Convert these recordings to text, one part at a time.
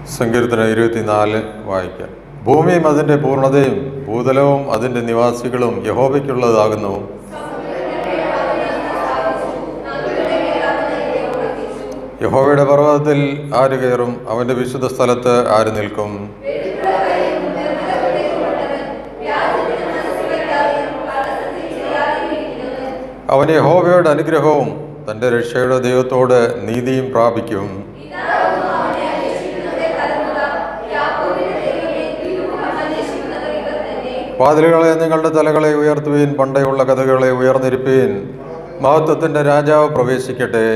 സങ്കീർത്തനം ഇരുപത്തിനാല് വായിക്കാം ഭൂമിയും അതിൻ്റെ പൂർണ്ണതയും ഭൂതലവും അതിൻ്റെ നിവാസികളും യഹോവയ്ക്കുള്ളതാകുന്നു യഹോവയുടെ പർവ്വതത്തിൽ ആര് കയറും അവൻ്റെ വിശുദ്ധ സ്ഥലത്ത് ആര് നിൽക്കും അവൻ യഹോവയുടെ അനുഗ്രഹവും തൻ്റെ രക്ഷയുടെ ദൈവത്തോട് നീതിയും പ്രാപിക്കും വാതിലുകളെ നിങ്ങളുടെ തലകളെ ഉയർത്തുവീൻ പണ്ടയുള്ള കഥകളെ ഉയർന്നിരിപ്പീൻ മഹത്വത്തിൻ്റെ രാജാവ് പ്രവേശിക്കട്ടെ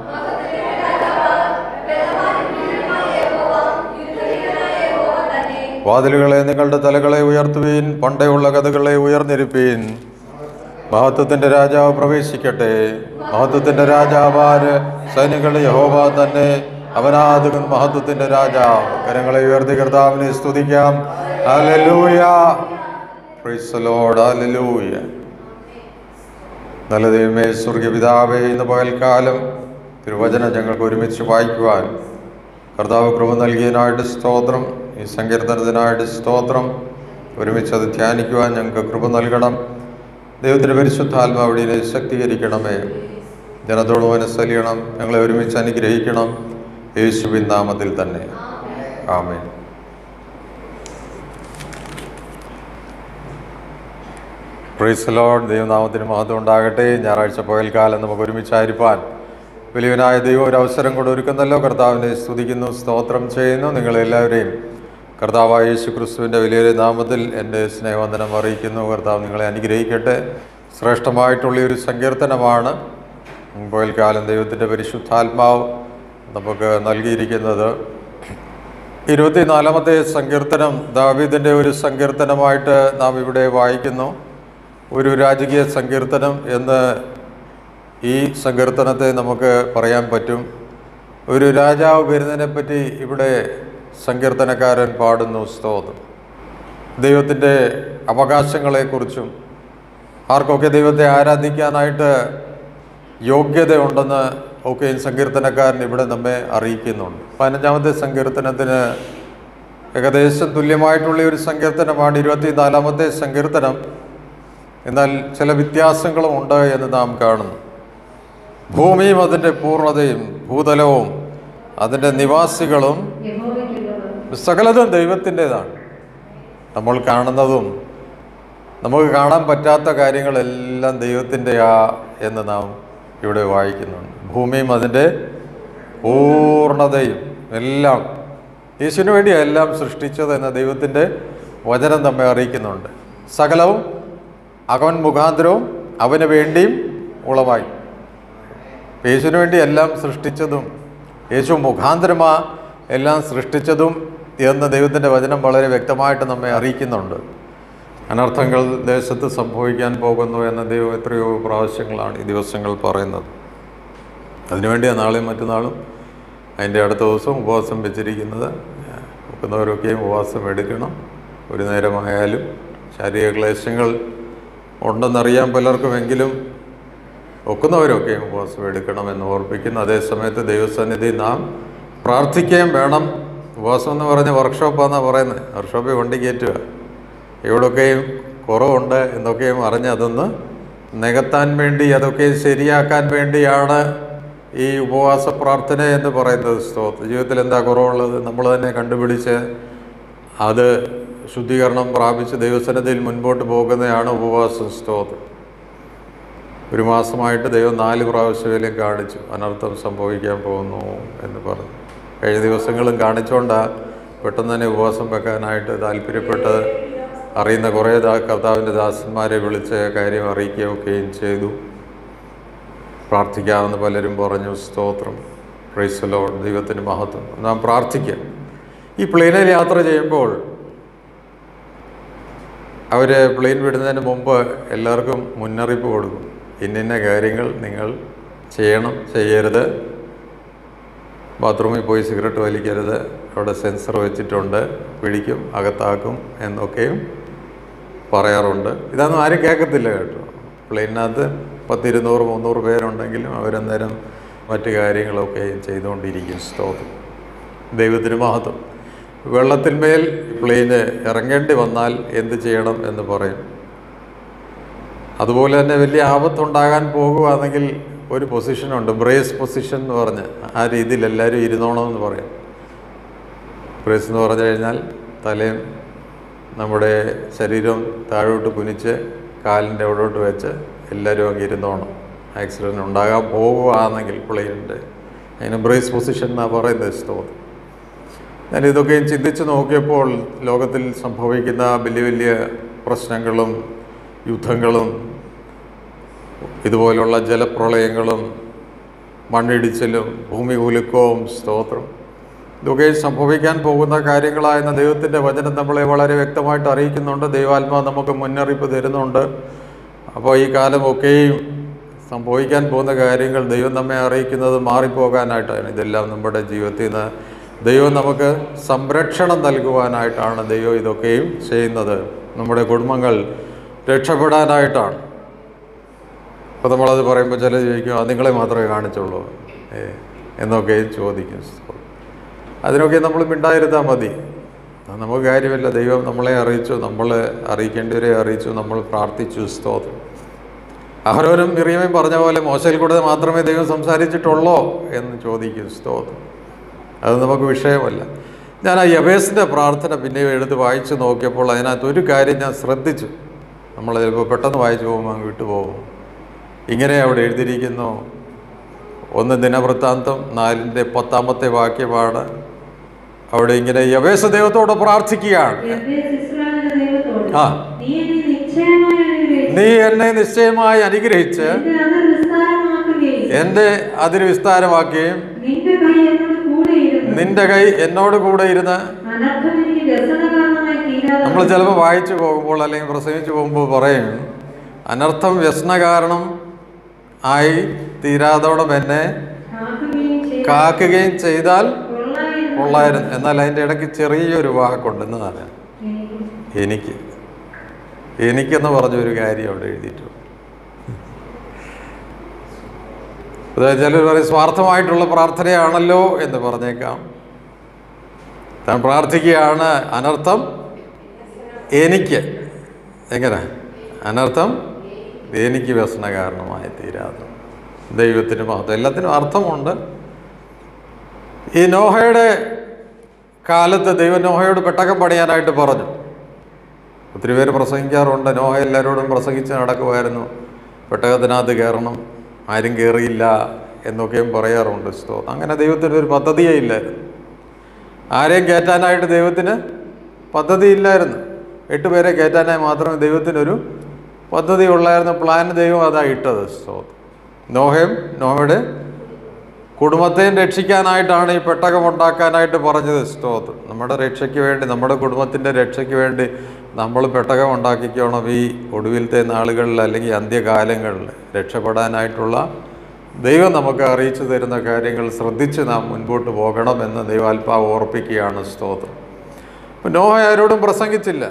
വാതിലുകളെ നിങ്ങളുടെ തലകളെ ഉയർത്തുവീൻ പണ്ടയുള്ള കഥകളെ ഉയർന്നിരിപ്പീൻ മഹത്വത്തിന്റെ രാജാവ് പ്രവേശിക്കട്ടെ മഹത്വത്തിന്റെ രാജാവാര് സൈന്യങ്ങളുടെ യഹോവ തന്നെ അവനാകും മഹത്വത്തിന്റെ രാജാവ് കരങ്ങളെ ഉയർത്തി കർത്താവിനെ സ്തുതിക്കാം hallelujah praise the Lord hallelujah നല്ല ദൈവമേ സ്വർഗീയ പിതാവേ ഇന്ന് പകൽക്കാലം തിരുവചനം ഞങ്ങൾക്ക് ഒരുമിച്ച് വായിക്കുവാൻ കർത്താവ് കൃപ നൽകിയതിനായിട്ട് സ്തോത്രം ഈ സങ്കീർത്തനത്തിനായിട്ട് സ്തോത്രം ഒരുമിച്ച് അത് ധ്യാനിക്കുവാൻ ഞങ്ങൾക്ക് കൃപ നൽകണം ദൈവത്തിൻ്റെ പരിശുദ്ധാത്മാവിനെ ശക്തീകരിക്കണമേ ജനത്തോട് മനസ്സലിയണം ഞങ്ങളെ ഒരുമിച്ച് അനുഗ്രഹിക്കണം യേശുവിൻ നാമത്തിൽ തന്നെ ആമേൻ പ്രൈസ് ലോഡ് ദൈവനാമത്തിന് മഹത്വം ഉണ്ടാകട്ടെ ഞായറാഴ്ച പകൽക്കാലം നമുക്ക് ഒരുമിച്ചായിരിക്കാൻ വലിയവനായ ദൈവം ഒരു അവസരം കൂടെ ഒരുക്കുന്നല്ലോ കർത്താവിനെ സ്തുതിക്കുന്നു സ്തോത്രം ചെയ്യുന്നു നിങ്ങളെല്ലാവരെയും കർത്താവായ യേശു ക്രിസ്തുവിൻ്റെ വലിയൊരു നാമത്തിൽ എൻ്റെ സ്നേഹവന്ദനം അറിയിക്കുന്നു കർത്താവ് നിങ്ങളെ അനുഗ്രഹിക്കട്ടെ ശ്രേഷ്ഠമായിട്ടുള്ള ഒരു സങ്കീർത്തനമാണ് പകൽക്കാലം ദൈവത്തിൻ്റെ പരിശുദ്ധാത്മാവ് നമുക്ക് നൽകിയിരിക്കുന്നത് ഇരുപത്തിനാലാമത്തെ സങ്കീർത്തനം ദാവീദിൻ്റെ ഒരു സങ്കീർത്തനമായിട്ട് നാം ഇവിടെ വായിക്കുന്നു ഒരു രാജകീയ സങ്കീർത്തനം എന്ന് ഈ സങ്കീർത്തനത്തെ നമുക്ക് പറയാൻ പറ്റും ഒരു രാജാവ് വരുന്നതിനെപ്പറ്റി ഇവിടെ സങ്കീർത്തനക്കാരൻ പാടുന്നു സ്തോത്രം ദൈവത്തിൻ്റെ അവകാശങ്ങളെക്കുറിച്ചും ആർക്കൊക്കെ ദൈവത്തെ ആരാധിക്കാനായിട്ട് യോഗ്യതയുണ്ടെന്ന് ഒക്കെ സങ്കീർത്തനക്കാരൻ ഇവിടെ നമ്മെ അറിയിക്കുന്നുണ്ട് പതിനഞ്ചാമത്തെ സങ്കീർത്തനത്തിന് ഏകദേശം തുല്യമായിട്ടുള്ള ഒരു സങ്കീർത്തനമാണ് ഇരുപത്തിനാലാമത്തെ സങ്കീർത്തനം എന്നാൽ ചില വ്യത്യാസങ്ങളും ഉണ്ട് എന്ന് നാം കാണുന്നു ഭൂമിയും അതിൻ്റെ പൂർണ്ണതയും ഭൂതലവും അതിൻ്റെ നിവാസികളും സകലതും ദൈവത്തിൻ്റെതാണ് നമ്മൾ കാണുന്നതും നമുക്ക് കാണാൻ പറ്റാത്ത കാര്യങ്ങളെല്ലാം ദൈവത്തിൻ്റെയാ എന്ന് നാം ഇവിടെ വായിക്കുന്നുണ്ട് ഭൂമിയും അതിൻ്റെ പൂർണ്ണതയും എല്ലാം യേശുവിന് വേണ്ടിയാണ് എല്ലാം സൃഷ്ടിച്ചത് എന്ന ദൈവത്തിൻ്റെ വചനം നമ്മെ അറിയിക്കുന്നുണ്ട് സകലവും അവൻ മുഖാന്തരവും അവന് വേണ്ടിയും ഉളവായി യേശുവിന് വേണ്ടി എല്ലാം സൃഷ്ടിച്ചതും യേശു മുഖാന്തരമാ എല്ലാം സൃഷ്ടിച്ചതും എന്ന് ദൈവത്തിൻ്റെ വചനം വളരെ വ്യക്തമായിട്ട് നമ്മെ അറിയിക്കുന്നുണ്ട് അനർത്ഥങ്ങൾ ദേശത്ത് സംഭവിക്കാൻ പോകുന്നു എന്ന ദൈവം എത്രയോ പ്രാവശ്യങ്ങളാണ് ഈ ദിവസങ്ങൾ പറയുന്നത് അതിനുവേണ്ടിയാണ് നാളെയും മറ്റന്നാളും അതിൻ്റെ അടുത്ത ദിവസം ഉപവാസം വെച്ചിരിക്കുന്നത് ഒക്കുന്നവരൊക്കെയും ഉപവാസം എടുക്കണം ഒരു നേരമായാലും ശാരീരിക ക്ലേശങ്ങൾ ഉണ്ടെന്നറിയാൻ പലർക്കുമെങ്കിലും ഒക്കുന്നവരൊക്കെയും ഉപവാസം എടുക്കണമെന്ന് ഓർപ്പിക്കുന്നു അതേസമയത്ത് ദൈവസന്നിധി നാം പ്രാർത്ഥിക്കുകയും വേണം ഉപവാസം എന്ന് പറഞ്ഞ വർക്ക്ഷോപ്പാണെന്നാണ് പറയുന്നത് വർക്ക്ഷോപ്പിൽ വണ്ടി കയറ്റുക എവിടെയൊക്കെയും കുറവുണ്ട് എന്നൊക്കെയും അറിഞ്ഞ് അതൊന്ന് നികത്താൻ വേണ്ടി അതൊക്കെ ശരിയാക്കാൻ വേണ്ടിയാണ് ഈ ഉപവാസ പ്രാർത്ഥന എന്ന് പറയുന്നത് സ്തോത്രം ജീവിതത്തിൽ എന്താ കുറവുള്ളത് നമ്മൾ തന്നെ കണ്ടുപിടിച്ച് അത് ശുദ്ധീകരണം പ്രാപിച്ച് ദൈവസന്നിധിയിൽ മുൻപോട്ട് പോകുന്നതാണ് ഉപവാസം സ്തോത്രം ഒരു മാസമായിട്ട് ദൈവം നാല് പ്രാവശ്യമെങ്കിലും കാണിച്ചു അനർത്ഥം സംഭവിക്കാൻ പോകുന്നു എന്ന് പറഞ്ഞു കഴിഞ്ഞ ദിവസങ്ങളും കാണിച്ചുകൊണ്ടാണ് പെട്ടെന്ന് തന്നെ ഉപവാസം വെക്കാനായിട്ട് താല്പര്യപ്പെട്ടത് അറിയുന്ന കുറേ ദാ കർത്താവിൻ്റെ ദാസന്മാരെ വിളിച്ച് കാര്യം അറിയിക്കുകയൊക്കെയും ചെയ്തു പ്രാർത്ഥിക്കാമെന്ന് പലരും പറഞ്ഞു സ്തോത്രം പ്രൈസലോ ദൈവത്തിന് മഹത്വം നാം പ്രാർത്ഥിക്കുക ഈ പ്ലെയിനിൽ യാത്ര ചെയ്യുമ്പോൾ അവർ പ്ലെയിൻ വിടുന്നതിന് മുമ്പ് എല്ലാവർക്കും മുന്നറിയിപ്പ് കൊടുക്കും ഇന്നിന്ന കാര്യങ്ങൾ നിങ്ങൾ ചെയ്യണം ചെയ്യരുത് ബാത്റൂമിൽ പോയി സിഗരറ്റ് വലിക്കരുത് അവിടെ സെൻസർ വെച്ചിട്ടുണ്ട് പിടിക്കും അകത്താക്കും എന്നൊക്കെയും പറയാറുണ്ട് ഇതൊന്നും ആരും കേൾക്കത്തില്ല കേട്ടോ പ്ലെയിനകത്ത് പത്തിരുന്നൂറ് മുന്നൂറ് പേരുണ്ടെങ്കിലും അവരന്നേരം മറ്റു കാര്യങ്ങളൊക്കെ ചെയ്തുകൊണ്ടിരിക്കും സ്തോത്രം ദൈവത്തിന് മഹത്വം വെള്ളത്തിന്മേൽ പ്ലെയിന് ഇറങ്ങേണ്ടി വന്നാൽ എന്ത് ചെയ്യണം എന്ന് പറയും അതുപോലെ തന്നെ വലിയ ആപത്തുണ്ടാകാൻ പോകുകയാണെങ്കിൽ ഒരു പൊസിഷനുണ്ട് ബ്രേസ് പൊസിഷൻ എന്ന് പറഞ്ഞ് ആ രീതിയിൽ എല്ലാവരും ഇരുന്നോണമെന്ന് പറയും ബ്രേസ് എന്ന് പറഞ്ഞു കഴിഞ്ഞാൽ തലയും നമ്മുടെ ശരീരം താഴോട്ട് കുനിച്ച് കാലിൻ്റെ അവിടോട്ട് വെച്ച് എല്ലാവരും അങ്ങ് ഇരുന്നോണം ആക്സിഡൻറ്റ് ഉണ്ടാകാൻ പോകുകയാണെങ്കിൽ പ്ലെയിനിൻ്റെ അതിന് ബ്രേസ് പൊസിഷൻ എന്നാണ് പറയുന്നത് സ്തോത്രം ഞാൻ ഇതൊക്കെ ചിന്തിച്ച് നോക്കിയപ്പോൾ ലോകത്തിൽ സംഭവിക്കുന്ന വലിയ വലിയ പ്രശ്നങ്ങളും യുദ്ധങ്ങളും ഇതുപോലുള്ള ജലപ്രളയങ്ങളും മണ്ണിടിച്ചിലും ഭൂമി കുലുക്കവും സ്തോത്രം ഇതൊക്കെ സംഭവിക്കാൻ പോകുന്ന കാര്യങ്ങളായെന്ന ദൈവത്തിൻ്റെ വചനം നമ്മളെ വളരെ വ്യക്തമായിട്ട് അറിയിക്കുന്നുണ്ട് ദൈവാത്മാ നമുക്ക് മുന്നറിയിപ്പ് തരുന്നുണ്ട് അപ്പോൾ ഈ കാലമൊക്കെയും സംഭവിക്കാൻ പോകുന്ന കാര്യങ്ങൾ ദൈവം നമ്മെ അറിയിക്കുന്നത് മാറിപ്പോകാനായിട്ടാണ് ഇതെല്ലാം നമ്മുടെ ജീവിതത്തിൽ നിന്ന് ദൈവം നമുക്ക് സംരക്ഷണം നൽകുവാനായിട്ടാണ് ദൈവം ഇതൊക്കെയും ചെയ്യുന്നത് നമ്മുടെ കുടുംബങ്ങൾ രക്ഷപ്പെടാനായിട്ടാണ് അപ്പോൾ നമ്മളത് പറയുമ്പോൾ ചില ചോദിക്കും അത് നിങ്ങളെ മാത്രമേ കാണിച്ചുള്ളൂ ഏ എന്നൊക്കെ ചോദിക്കും അതിനൊക്കെ നമ്മൾ മിണ്ടായിരുന്നാൽ മതി അത് നമുക്ക് കാര്യമില്ല ദൈവം നമ്മളെ അറിയിച്ചു നമ്മൾ അറിയിക്കേണ്ടവരെ അറിയിച്ചു നമ്മൾ പ്രാർത്ഥിച്ചു സ്തോത്രം അഹരോനും മിറിയമയും പറഞ്ഞ പോലെ മോശയിൽ കൂടെ മാത്രമേ ദൈവം സംസാരിച്ചിട്ടുള്ളോ എന്ന് ചോദിക്കും സ്തോത്രം അത് നമുക്ക് വിഷയമല്ല ഞാൻ ആ യബേസിൻ്റെ പ്രാർത്ഥന പിന്നെയും എടുത്ത് വായിച്ചു നോക്കിയപ്പോൾ അതിനകത്ത് ഒരു കാര്യം ഞാൻ ശ്രദ്ധിച്ചു നമ്മൾ ചിലപ്പോൾ പെട്ടെന്ന് വായിച്ചു പോകുമ്പോൾ അങ്ങ് വിട്ടുപോകും ഇങ്ങനെ അവിടെ എഴുതിയിരിക്കുന്നു ഒന്ന് ദിനവൃത്താന്തം നാലിൻ്റെ പത്താമത്തെ വാക്യമാണ് അവിടെ ഇങ്ങനെ യവേശ ദൈവത്തോട് പ്രാർത്ഥിക്കുകയാണ് യഹോവേ ഇസ്രായേലിന്റെ ദൈവത്തോട് ആ. നീ എന്നെ നിശ്ചയമായി അനുഗ്രഹിച്ചു. നീ എന്നെ നിശ്ചയമായി അനുഗ്രഹിച്ച് എന്റെ അതിർ വിസ്താരമാക്കുകയും എൻ്റെ അതിര് വിസ്താരമാക്കുകയും നിന്റെ കൈ എന്നോട് കൂടെയിരുന്നു നിന്റെ കൈ എന്നോട് കൂടെ ഇരുന്ന് അനർത്ഥം എനിക്ക് വ്യസനകാരണമായി തീരാതെ നമ്മൾ ചിലപ്പോൾ വായിച്ചു പോകുമ്പോൾ അല്ലെങ്കിൽ പ്രസംഗിച്ചു പോകുമ്പോൾ പറയും അനർത്ഥം വ്യസന കാരണം ആയി തീരാതോളം എന്നെ കാക്കുകയും ചെയ്ത കാക്കുകയും ചെയ്താൽ കൊള്ളായിരുന്നു കൊള്ളായിരുന്നു എന്നാൽ അതിൻ്റെ ഇടയ്ക്ക് ചെറിയൊരു വാക്കുണ്ട് എന്നതാണ് എനിക്ക്. എനിക്ക് എനിക്കെന്ന് പറഞ്ഞൊരു കാര്യം അവിടെ എഴുതിയിട്ടുണ്ട് അതായത് ചിലർ പറയും സ്വാർത്ഥമായിട്ടുള്ള പ്രാർത്ഥനയാണല്ലോ എന്ന് പറഞ്ഞേക്കാം താൻ പ്രാർത്ഥിക്കുകയാണ് അനർത്ഥം എനിക്ക് എങ്ങനെ അനർത്ഥം എനിക്ക് വ്യസന കാരണമായി തീരാതെ ദൈവത്തിന് മഹത്വം എല്ലാത്തിനും അർത്ഥമുണ്ട് ഈ നോഹയുടെ കാലത്ത് ദൈവം നോഹയോട് പെട്ടകം പണിയാനായിട്ട് പറഞ്ഞു ഒത്തിരി പേര് പ്രസംഗിക്കാറുണ്ട് നോഹ എല്ലാവരോടും പ്രസംഗിച്ച് നടക്കുമായിരുന്നു പെട്ടകത്തിനകത്ത് കയറണം ആരും കയറിയില്ല എന്നൊക്കെയും പറയാറുണ്ട് സ്തോത്രം അങ്ങനെ ദൈവത്തിന് ഒരു പദ്ധതിയേ ഇല്ലായിരുന്നു ആരെയും കയറ്റാനായിട്ട് ദൈവത്തിന് പദ്ധതി ഇല്ലായിരുന്നു എട്ട് പേരെ കയറ്റാനായി മാത്രമേ ദൈവത്തിനൊരു പദ്ധതി ഉള്ളായിരുന്നു പ്ലാൻ ദൈവം അതാ ഇട്ടത് സ്തോത്രം നോഹയും നോഹയുടെ കുടുംബത്തെയും രക്ഷിക്കാനായിട്ടാണ് ഈ പെട്ടകം ഉണ്ടാക്കാനായിട്ട് പറഞ്ഞത് സ്തോത്രം നമ്മുടെ രക്ഷയ്ക്ക് വേണ്ടി നമ്മുടെ കുടുംബത്തിൻ്റെ രക്ഷയ്ക്ക് വേണ്ടി നമ്മൾ പെട്ടകം ഉണ്ടാക്കിക്കണം ഈ ഒടുവിലത്തെ നാളുകളിൽ അല്ലെങ്കിൽ അന്ത്യകാലങ്ങളിൽ രക്ഷപ്പെടാനായിട്ടുള്ള ദൈവം നമുക്ക് അറിയിച്ചു തരുന്ന കാര്യങ്ങൾ ശ്രദ്ധിച്ച് നാം മുൻപോട്ട് പോകണമെന്ന് ദൈവാത്മാവ് ഓർപ്പിക്കുകയാണ് സ്തോത്രം അപ്പം നോഹ ആരോടും പ്രസംഗിച്ചില്ല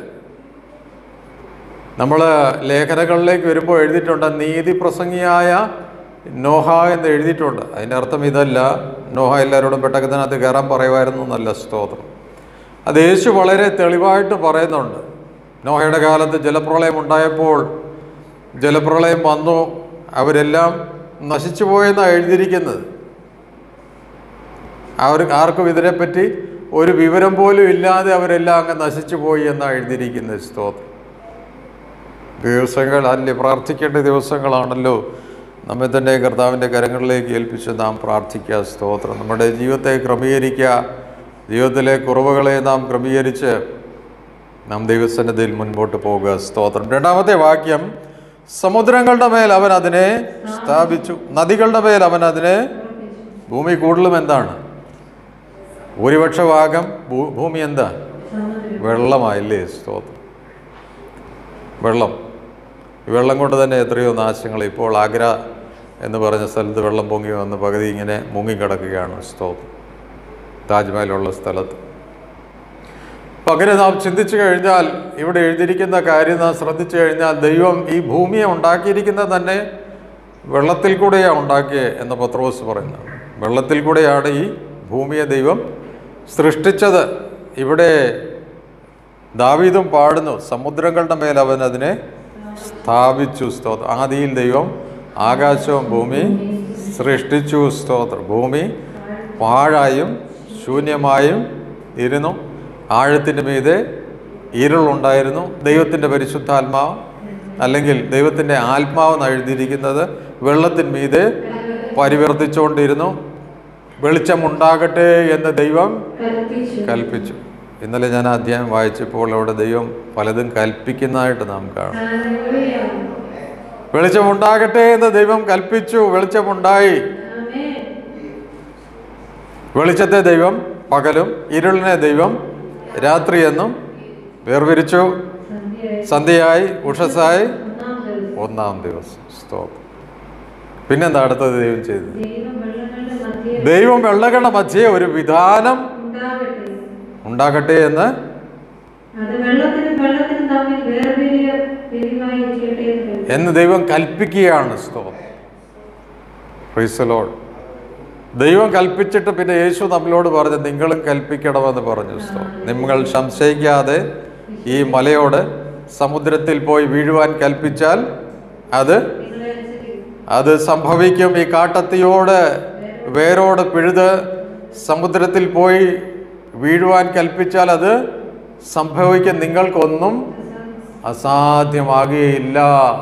നമ്മൾ ലേഖനങ്ങളിലേക്ക് വരുമ്പോൾ എഴുതിയിട്ടുണ്ട് നീതി പ്രസംഗിയായ നോഹ എന്ന് എഴുതിയിട്ടുണ്ട് അതിൻ്റെ അർത്ഥം ഇതല്ല നോഹ എല്ലാവരോടും പെട്ടകത്തിനകത്ത് കയറാൻ പറയുമായിരുന്നു എന്നല്ല സ്തോത്രം അത് യേശു വളരെ തെളിവായിട്ട് പറയുന്നുണ്ട് നോഹയുടെ കാലത്ത് ജലപ്രളയം ഉണ്ടായപ്പോൾ ജലപ്രളയം വന്നു അവരെല്ലാം നശിച്ചു പോയെന്നാണ് എഴുതിയിരിക്കുന്നത് അവർ ആർക്കും ഇതിനെപ്പറ്റി ഒരു വിവരം പോലും ഇല്ലാതെ അവരെല്ലാം അങ്ങ് നശിച്ചു പോയി എന്നാണ് എഴുതിയിരിക്കുന്നത് സ്തോത്രം ദിവസങ്ങൾ അല്ലേ പ്രാർത്ഥിക്കേണ്ട ദിവസങ്ങളാണല്ലോ നമ്മെ തന്നെ കർത്താവിൻ്റെ കരങ്ങളിലേക്ക് ഏൽപ്പിച്ച് നാം പ്രാർത്ഥിക്കുക സ്തോത്രം നമ്മുടെ ജീവിതത്തെ ക്രമീകരിക്കുക ജീവിതത്തിലെ കുറവുകളെ നാം ക്രമീകരിച്ച് നാം ദൈവസന്നിധിയിൽ മുൻപോട്ട് പോകുക സ്തോത്രം രണ്ടാമത്തെ വാക്യം സമുദ്രങ്ങളുടെ മേൽ അവൻ അതിനെ സ്ഥാപിച്ചു നദികളുടെ മേൽ അവൻ അതിനെ ഭൂമി കൂടുതലും എന്താണ് ഭൂരിപക്ഷ ഭാഗം ഭൂ- ഭൂമി എന്താ വെള്ളമായില്ലേ സ്തോത്രം വെള്ളം ഈ വെള്ളം കൊണ്ട് തന്നെ എത്രയോ നാശങ്ങൾ ഇപ്പോൾ ആഗ്ര എന്ന് പറഞ്ഞ സ്ഥലത്ത് വെള്ളം പൊങ്ങി വന്ന് പകുതി ഇങ്ങനെ മുങ്ങിക്കിടക്കുകയാണ് സ്തോത്രം താജ്മഹലുള്ള സ്ഥലത്ത് അപ്പം അങ്ങനെ നാം ചിന്തിച്ചു കഴിഞ്ഞാൽ ഇവിടെ എഴുതിയിരിക്കുന്ന കാര്യം നാം ശ്രദ്ധിച്ചു കഴിഞ്ഞാൽ ദൈവം ഈ ഭൂമിയെ ഉണ്ടാക്കിയിരിക്കുന്നത് തന്നെ വെള്ളത്തിൽ കൂടെയാണ് ഉണ്ടാക്കിയത് എന്ന് പത്രോസ് പറയുന്നത് വെള്ളത്തിൽ കൂടെയാണ് ഈ ഭൂമിയെ ദൈവം സൃഷ്ടിച്ചത് ഇവിടെ ദാവീദും പാടുന്നു സമുദ്രങ്ങളുടെ മേൽ അവൻ അതിനെ സ്ഥാപിച്ചു സ്തോത്രം ആദിയിൽ ദൈവം ആകാശവും ഭൂമി സൃഷ്ടിച്ചു സ്തോത്രം ഭൂമി പാഴായും ശൂന്യമായും ഇരുന്നു ആഴത്തിൻ്റെ മീതെ ഇരുളുണ്ടായിരുന്നു ദൈവത്തിൻ്റെ പരിശുദ്ധാത്മാവ് അല്ലെങ്കിൽ ദൈവത്തിൻ്റെ ആത്മാവ് എന്ന് എഴുതിയിരിക്കുന്നത് വെള്ളത്തിന്മീതെ പരിവർത്തിച്ചുകൊണ്ടിരുന്നു വെളിച്ചമുണ്ടാകട്ടെ എന്ന് ദൈവം കൽപ്പിച്ചു കൽപ്പിച്ചു ഇന്നലെ ഞാൻ ആ അധ്യായം വായിച്ചപ്പോൾ അവിടെ ദൈവം പലതും കൽപ്പിക്കുന്നതായിട്ട് നാം കാണും ഹല്ലേലൂയ. വെളിച്ചമുണ്ടാകട്ടെ എന്ന് ദൈവം കൽപ്പിച്ചു വെളിച്ചമുണ്ടായി ആമേൻ. വെളിച്ചത്തെ ദൈവം പകലും ഇരുളിനെ ദൈവം രാത്രിയെന്നും വേർതിരിച്ചു സന്ധ്യയായി സന്ധ്യയായി ഉഷസായി ഒന്നാം ദിവസം ഒന്നാം ദിവസം സ്തോത്രം പിന്നെന്താ അടുത്തത് ദൈവം ചെയ്തത് ദൈവം വെള്ളങ്ങളുടെ മധ്യേ ദൈവം വെള്ളകണ മധ്യേ ഒരു വിധാനം ഉണ്ടാകട്ടെ ഉണ്ടാകട്ടെ എന്ന് അത് വെള്ളത്തിനും വെള്ളത്തിനും തമ്മിൽ വേർപിരിയ പിരിവായി ഇരിക്കട്ടെ എന്ന് കൽപ്പിച്ചു. എന്ന് ദൈവം കൽപ്പിക്കുകയാണ് സ്തോത്രം Praise the Lord. ദൈവം കൽപ്പിച്ചിട്ട് പിന്നെ യേശു നമ്മളോട് പറഞ്ഞു നിങ്ങളും കൽപ്പിക്കണമെന്ന് പറഞ്ഞു സ്തോത്രം നിങ്ങൾ സംശയിക്കാതെ ഈ മലയോട് സമുദ്രത്തിൽ പോയി വീഴുവാൻ കൽപ്പിച്ചാൽ അത് നിങ്ങളെ അനുസരിക്കും. അത് സംഭവിക്കും ഈ കാട്ടത്തിയോട് വേരോട് പിഴുത് സമുദ്രത്തിൽ പോയി വീഴുവാൻ കൽപ്പിച്ചാൽ അത് സംഭവിക്കും നിങ്ങൾക്കൊന്നും അസാധ്യമാകുകയില്ല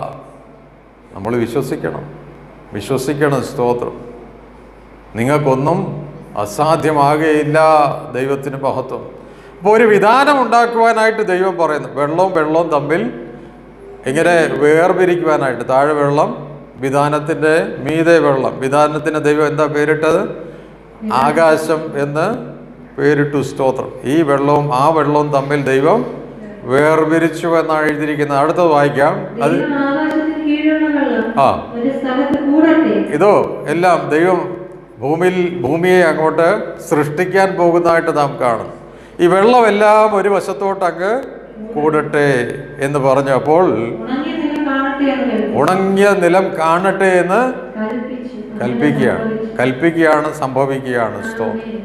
നമ്മൾ വിശ്വസിക്കണം വിശ്വസിക്കണം സ്തോത്രം നിങ്ങൾക്കൊന്നും അസാധ്യമാകുകയില്ല ദൈവത്തിന് മഹത്വം അപ്പോൾ ഒരു വിധാനം ഉണ്ടാക്കുവാനായിട്ട് ദൈവം പറയുന്നു വെള്ളവും വെള്ളവും തമ്മിൽ ഇങ്ങനെ വേർപിരിക്കുവാനായിട്ട് താഴെ വെള്ളം വിധാനത്തിൻ്റെ മീതെ വെള്ളം വിധാനത്തിന് ദൈവം എന്താ പേരിട്ടത് ആകാശം എന്ന് പേരിട്ടു സ്തോത്രം ഈ വെള്ളവും ആ വെള്ളവും തമ്മിൽ ദൈവം വേർപിരിച്ചു എന്നാണ് എഴുതിയിരിക്കുന്നത് അടുത്തത് വായിക്കാം അത് ദൈവം ആകാശത്തിന് കീഴിലുള്ള വെള്ളം ആ ഒരു സ്ഥലത്ത് കൂടട്ടെ ഇതോ എല്ലാം ദൈവം ഭൂമിയിൽ ഭൂമിയെ അങ്ങോട്ട് സൃഷ്ടിക്കാൻ പോകുന്നതായിട്ട് നാം കാണും ഈ വെള്ളമെല്ലാം ഒരു വശത്തോട്ട് അങ്ങ് കൂടട്ടെ എന്ന് പറഞ്ഞു അപ്പോൾ ഉണങ്ങിയ നിലം കാണട്ടെ എന്ന് കൽപ്പിച്ചു. ഉണങ്ങിയ നിലം കാണട്ടെ എന്ന് കൽപ്പിച്ചു. അങ്ങനെ കൽപ്പിക്കുകയാണ് സംഭവിച്ചു. കൽപ്പിക്കുകയാണ് സംഭവിക്കുകയാണ് സ്തോത്രം ആമേൻ.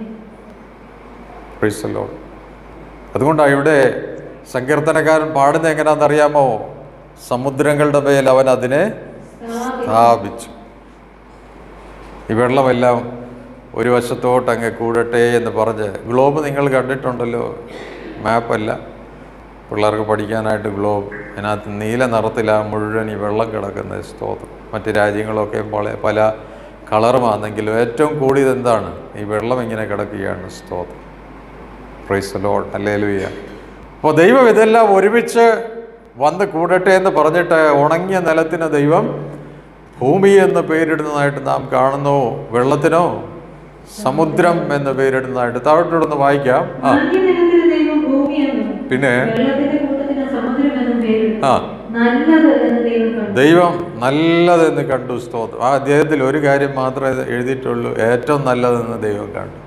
Praise the Lord. അതുകൊണ്ടാണ് ഇവിടെ സങ്കീർത്തനക്കാരൻ പാടുന്നത് എങ്ങനെയാണെന്നറിയാമോ സമുദ്രങ്ങളുടെ മേൽ അവൻ അതിനെ സ്ഥാപിച്ചു. സ്ഥാപിച്ചു ഈ വെള്ളമെല്ലാം ഒരു വശത്തോട്ട് അങ്ങ് കൂടട്ടെ എന്ന് പറഞ്ഞ് ഗ്ലോബ് നിങ്ങൾ കണ്ടിട്ടുണ്ടല്ലോ മാപ്പല്ല പിള്ളേർക്ക് പഠിക്കാനായിട്ട് ഗ്ലോബ് അതിനകത്ത് നീല നിറത്തിലാണ് മുഴുവൻ ഈ വെള്ളം കിടക്കുന്ന സ്തോത്രം മറ്റ് രാജ്യങ്ങളൊക്കെ പല പല കളറുമാണെങ്കിലും ഏറ്റവും കൂടിയത് എന്താണ് ഈ വെള്ളം ഇങ്ങനെ കിടക്കുകയാണ് സ്തോത്രം പ്രൈസ് ലോഡ് അല്ലേലുയ്യ അപ്പോൾ ദൈവം ഇതെല്ലാം ഒരുമിച്ച് വന്ന് കൂടട്ടെ എന്ന് പറഞ്ഞിട്ട് ഉണങ്ങിയ നിലത്തിന് ദൈവം ഭൂമി എന്ന് പേരിടുന്നതായിട്ട് നാം കാണുന്നു വെള്ളത്തിനോ സമുദ്രം എന്ന് പേരിടുന്നതായിട്ട് താഴോട്ടൊന്ന് വായിക്കാം ആ ഉണങ്ങിയ നിലത്തിന് ദൈവം ഭൂമിയെന്നും പിന്നെ വെള്ളത്തിന്റെ കൂട്ടത്തിന് സമുദ്രമെന്നും പേരിട്ടു. ആ നല്ലത് എന്ന് ദൈവം കണ്ടു. ദൈവം നല്ലതെന്ന് കണ്ടു സ്തോത്രം ആ അദ്ദേഹത്തിൽ ഒരു കാര്യം മാത്രമേ ഇത് എഴുതിയിട്ടുള്ളൂ ഏറ്റവും നല്ലതെന്ന് ദൈവം കണ്ടു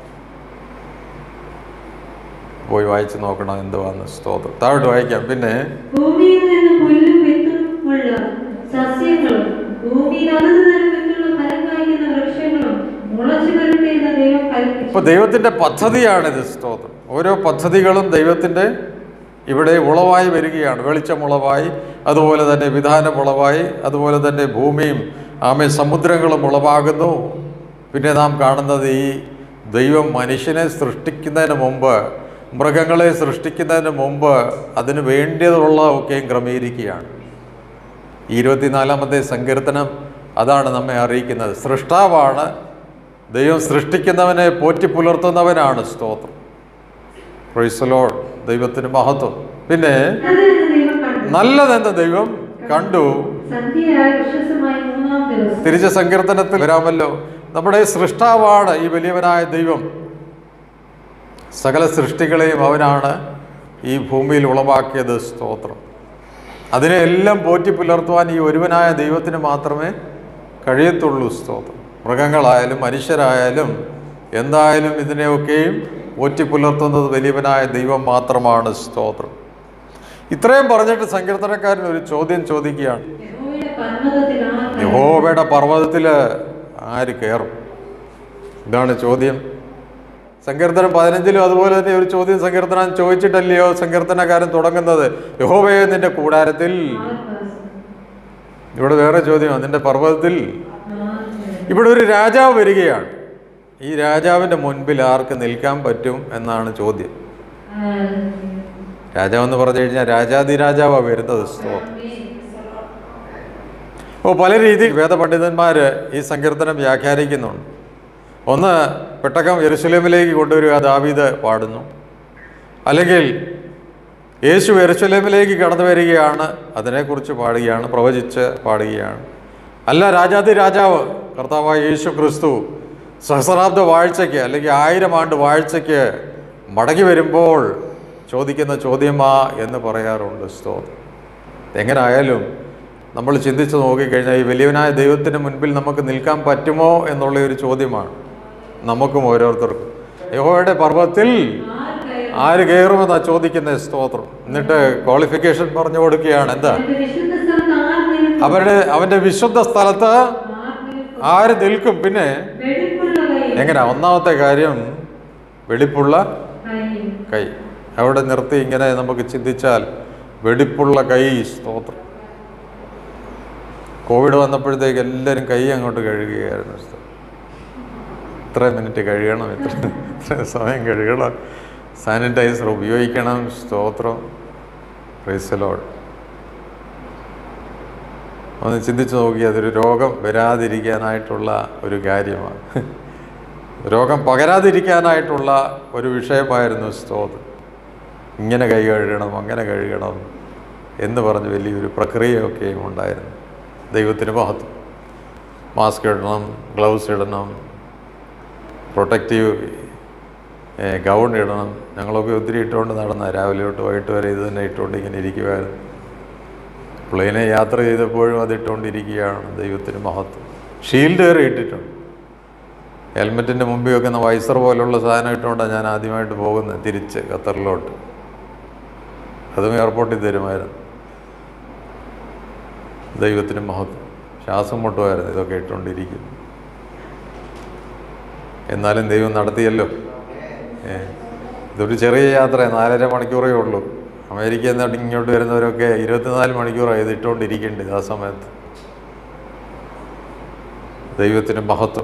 പോയി വായിച്ചു നോക്കണം എന്തുവാന്ന് സ്തോത്രം താഴോട്ട് വായിക്കാം പിന്നെ ഭൂമിയിൽ നിന്ന് പുല്ലും വിത്തും ഉള്ള സസ്യങ്ങളും ഭൂമിയിൽ അതത് തരം വിത്തുള്ള ഫലം കായ്ക്കുന്ന വൃക്ഷങ്ങളും മുളച്ചു വരട്ടെ എന്ന് ദൈവം കൽപ്പിച്ചു ഇപ്പോൾ ദൈവത്തിൻ്റെ പദ്ധതിയാണിത് സ്തോത്രം ഓരോ പദ്ധതികളും ദൈവത്തിൻ്റെ ഇവിടെ ഉളവായി വരികയാണ് വെളിച്ചമുളവായി അതുപോലെ തന്നെ വിധാനം ഉളവായി അതുപോലെ തന്നെ ഭൂമിയും ആമേ സമുദ്രങ്ങളും ഉളവാകുന്നു പിന്നെ നാം കാണുന്നത് ഈ ദൈവം മനുഷ്യനെ സൃഷ്ടിക്കുന്നതിന് മുമ്പ് മൃഗങ്ങളെ സൃഷ്ടിക്കുന്നതിന് മുമ്പ് അതിന് വേണ്ടിയതുള്ള ഒക്കെയും ക്രമീകരിക്കുകയാണ് ഈ ഇരുപത്തിനാലാമത്തെ സങ്കീർത്തനം അതാണ് നമ്മെ അറിയിക്കുന്നത് സൃഷ്ടാവാണ് ദൈവം സൃഷ്ടിക്കുന്നവനെ പോറ്റി പുലർത്തുന്നവനാണ് സ്തോത്രം പ്രൈസലോഡ് ദൈവത്തിന് മഹത്വം പിന്നെ അത് എന്ന് ദൈവം കണ്ടു നല്ലതെന്ന് ദൈവം കണ്ടു സന്ധ്യയായ വിശ്വസമായ മൂന്നാം ദിവസം തിരിച്ച സങ്കീർത്തനത്തിൽ വരാമല്ലോ നമ്മുടെ സൃഷ്ടാവാണ് ഈ വലിയവനായ ദൈവം സകല സൃഷ്ടികളെയും അവനാണ് ഈ ഭൂമിയിൽ ഉളവാക്കിയത് സ്തോത്രം അതിനെ എല്ലാം പോറ്റി പുലർത്തുവാൻ ഈ ഒരുവനായ ദൈവത്തിന് മാത്രമേ കഴിയത്തുള്ളൂ സ്തോത്രം മൃഗങ്ങളായാലും മനുഷ്യരായാലും എന്തായാലും ഇതിനെയൊക്കെയും പോറ്റി പുലർത്തുന്നത് വലിയവനായ ദൈവം മാത്രമാണ് സ്തോത്രം ഇത്രയും പറഞ്ഞിട്ട് സങ്കീർത്തനക്കാരൻ ഒരു ചോദ്യം ചോദിക്കുകയാണ് യഹോവയുടെ പർവ്വതത്തിൽ ആർ കയറി? യഹോവയുടെ പർവ്വതത്തിൽ ആര് കയറും ഇതാണ് ചോദ്യം സങ്കീർത്തനം പതിനഞ്ചിലും അതുപോലെ തന്നെ ഒരു ചോദ്യം സങ്കീർത്തനം ചോദിച്ചിട്ടല്ലയോ സങ്കീർത്തനക്കാരൻ തുടങ്ങുന്നത് യഹോവയെ നിന്റെ കൂടാരത്തിൽ ഇവിടെ വേറെ ചോദ്യമാണ് നിന്റെ പർവ്വതത്തിൽ ഇവിടെ ഒരു രാജാവ് വരികയാണ് ഈ രാജാവിൻ്റെ മുൻപിൽ ആർക്ക് നിൽക്കാൻ പറ്റും എന്നാണ് ചോദ്യം രാജാവെന്ന് പറഞ്ഞു കഴിഞ്ഞാൽ രാജാതിരാജാവാണ് വരുന്നത് സ്തോത്രം അപ്പോൾ പല രീതിയിൽ വേദപണ്ഡിതന്മാർ ഈ സങ്കീർത്തനം വ്യാഖ്യാനിക്കുന്നുണ്ട് ഒന്ന് പെട്ടകം യെരുസലേമിലേക്ക് കൊണ്ടുവരിക ദാവീദ് പാടുന്നു അല്ലെങ്കിൽ യേശു യെരുസലേമിലേക്ക് കടന്നു വരികയാണ് അതിനെക്കുറിച്ച് പാടുകയാണ് പ്രവചിച്ച് പാടുകയാണ് അല്ല രാജാതി രാജാവ് കർത്താവായ യേശു ക്രിസ്തു സഹസ്രാബ്ദ വാഴ്ചയ്ക്ക് അല്ലെങ്കിൽ ആയിരം ആണ്ട് വാഴ്ചയ്ക്ക് മടങ്ങി വരുമ്പോൾ ചോദിക്കുന്ന ചോദ്യമാ എന്ന് പറയാറുണ്ട് സ്തോത്രം എങ്ങനെ ആയാലും നമ്മൾ ചിന്തിച്ച് നോക്കിക്കഴിഞ്ഞാൽ ഈ വലിയവനായ ദൈവത്തിന് മുൻപിൽ നമുക്ക് നിൽക്കാൻ പറ്റുമോ എന്നുള്ള ഒരു ചോദ്യമാണ് നമുക്കും ഓരോരുത്തർക്കും യഹോയുടെ പർവ്വത്തിൽ ആര് കയറുമെന്നാ ചോദിക്കുന്ന സ്തോത്രം എന്നിട്ട് ക്വാളിഫിക്കേഷൻ പറഞ്ഞു കൊടുക്കുകയാണ് എന്താ വിശുദ്ധ സ്ഥലത്ത് ആർ നിൽക്കും അവരുടെ അവൻ്റെ വിശുദ്ധ സ്ഥലത്ത് ആർ നിൽക്കും ആര് നിൽക്കും പിന്നെ വെടിപ്പുള്ള കൈ എങ്ങനെ ഒന്നാമത്തെ കാര്യം വെടിപ്പുള്ള കൈ കൈ അവിടെ നിർത്തി ഇങ്ങനെ നമുക്ക് ചിന്തിച്ചാൽ വെടിപ്പുള്ള കൈ സ്തോത്രം കോവിഡ് വന്നപ്പോഴത്തേക്ക് എല്ലാവരും കൈ അങ്ങോട്ട് കഴുകുകയായിരുന്നു സ്തോത്രം. ഇത്ര മിനിറ്റ് കഴുകണം ഇത്ര ഇത്ര സമയം കഴുകണം സാനിറ്റൈസർ ഉപയോഗിക്കണം സ്തോത്രം പ്രൈസലോഡ് ഒന്ന് ചിന്തിച്ച് നോക്കി അതൊരു രോഗം വരാതിരിക്കാനായിട്ടുള്ള ഒരു കാര്യമാണ് രോഗം പകരാതിരിക്കാനായിട്ടുള്ള ഒരു വിഷയമായിരുന്നു സ്തോത്രം ഇങ്ങനെ കൈ കഴുകണം അങ്ങനെ കഴുകണം എന്ന് പറഞ്ഞ് വലിയൊരു പ്രക്രിയയൊക്കെയും ഉണ്ടായിരുന്നു ദൈവത്തിന് മഹത്വം മാസ്ക് ഇടണം ഗ്ലൗസ് ഇടണം പ്രൊട്ടക്റ്റീവ് ഗൗൺ ഇടണം ഞങ്ങളൊക്കെ ഒത്തിരി ഇട്ടുകൊണ്ട് നടന്ന രാവിലെ തൊട്ട് വൈകിട്ട് വരെ ഇത് തന്നെ ഇട്ടുകൊണ്ട് ഇങ്ങനെ ഇരിക്കുമായിരുന്നു പ്ലെയിനെ യാത്ര ചെയ്തപ്പോഴും അത് ഇട്ടുകൊണ്ടിരിക്കുകയാണ് ദൈവത്തിന് മഹത്വം ഷീൽഡ് വരെ ഇട്ടിട്ടുണ്ട് ഹെൽമെറ്റിൻ്റെ മുമ്പിൽ വെക്കുന്ന വൈസർ പോലുള്ള സാധനം ഇട്ടുകൊണ്ടാണ് ഞാൻ ആദ്യമായിട്ട് പോകുന്നത് തിരിച്ച് ഖത്തറിലോട്ട് അതും എയർപോർട്ടിൽ തരുമായിരുന്നു ദൈവത്തിന് മഹത്വം ശ്വാസം മുട്ടുമായിരുന്നു ഇതൊക്കെ ഇട്ടുകൊണ്ടിരിക്കും എന്നാലും ദൈവം നടത്തിയല്ലോ ഏ ഇതൊരു ചെറിയ യാത്ര നാലര മണിക്കൂറേ ഉള്ളൂ അമേരിക്കയിൽ നിന്ന് ഇങ്ങോട്ട് വരുന്നവരൊക്കെ ഇരുപത്തിനാല് മണിക്കൂറാണ് ഇത് ഇട്ടുകൊണ്ടിരിക്കേണ്ടത് ആ സമയത്ത് ദൈവത്തിന് മഹത്വം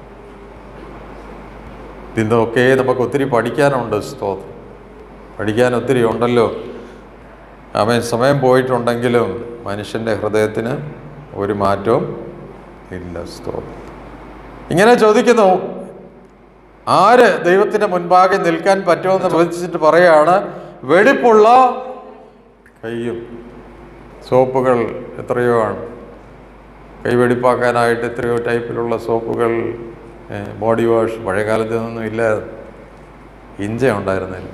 ഇതൊക്കെ നമുക്ക് ഒത്തിരി പഠിക്കാനുണ്ട് സ്തോത്രം പഠിക്കാൻ ഒത്തിരി ഉണ്ടല്ലോ അവൻ സമയം പോയിട്ടുണ്ടെങ്കിലും മനുഷ്യൻ്റെ ഹൃദയത്തിന് ഒരു മാറ്റവും ഇല്ല സ്തോത്രം ഇങ്ങനെ ചോദിക്കുന്നു ആര് ദൈവത്തിന് മുൻപാകെ നിൽക്കാൻ പറ്റുമെന്ന് ചോദിച്ചിട്ട് പറയാണ് വെടിപ്പുള്ള കയ്യും സോപ്പുകൾ എത്രയോ ആണ് കൈ വെടിപ്പാക്കാനായിട്ട് എത്രയോ ടൈപ്പിലുള്ള സോപ്പുകൾ ബോഡി വാഷ് പഴയ കാലത്ത് ഇതൊന്നും ഇല്ല ഇഞ്ച ഉണ്ടായിരുന്നില്ല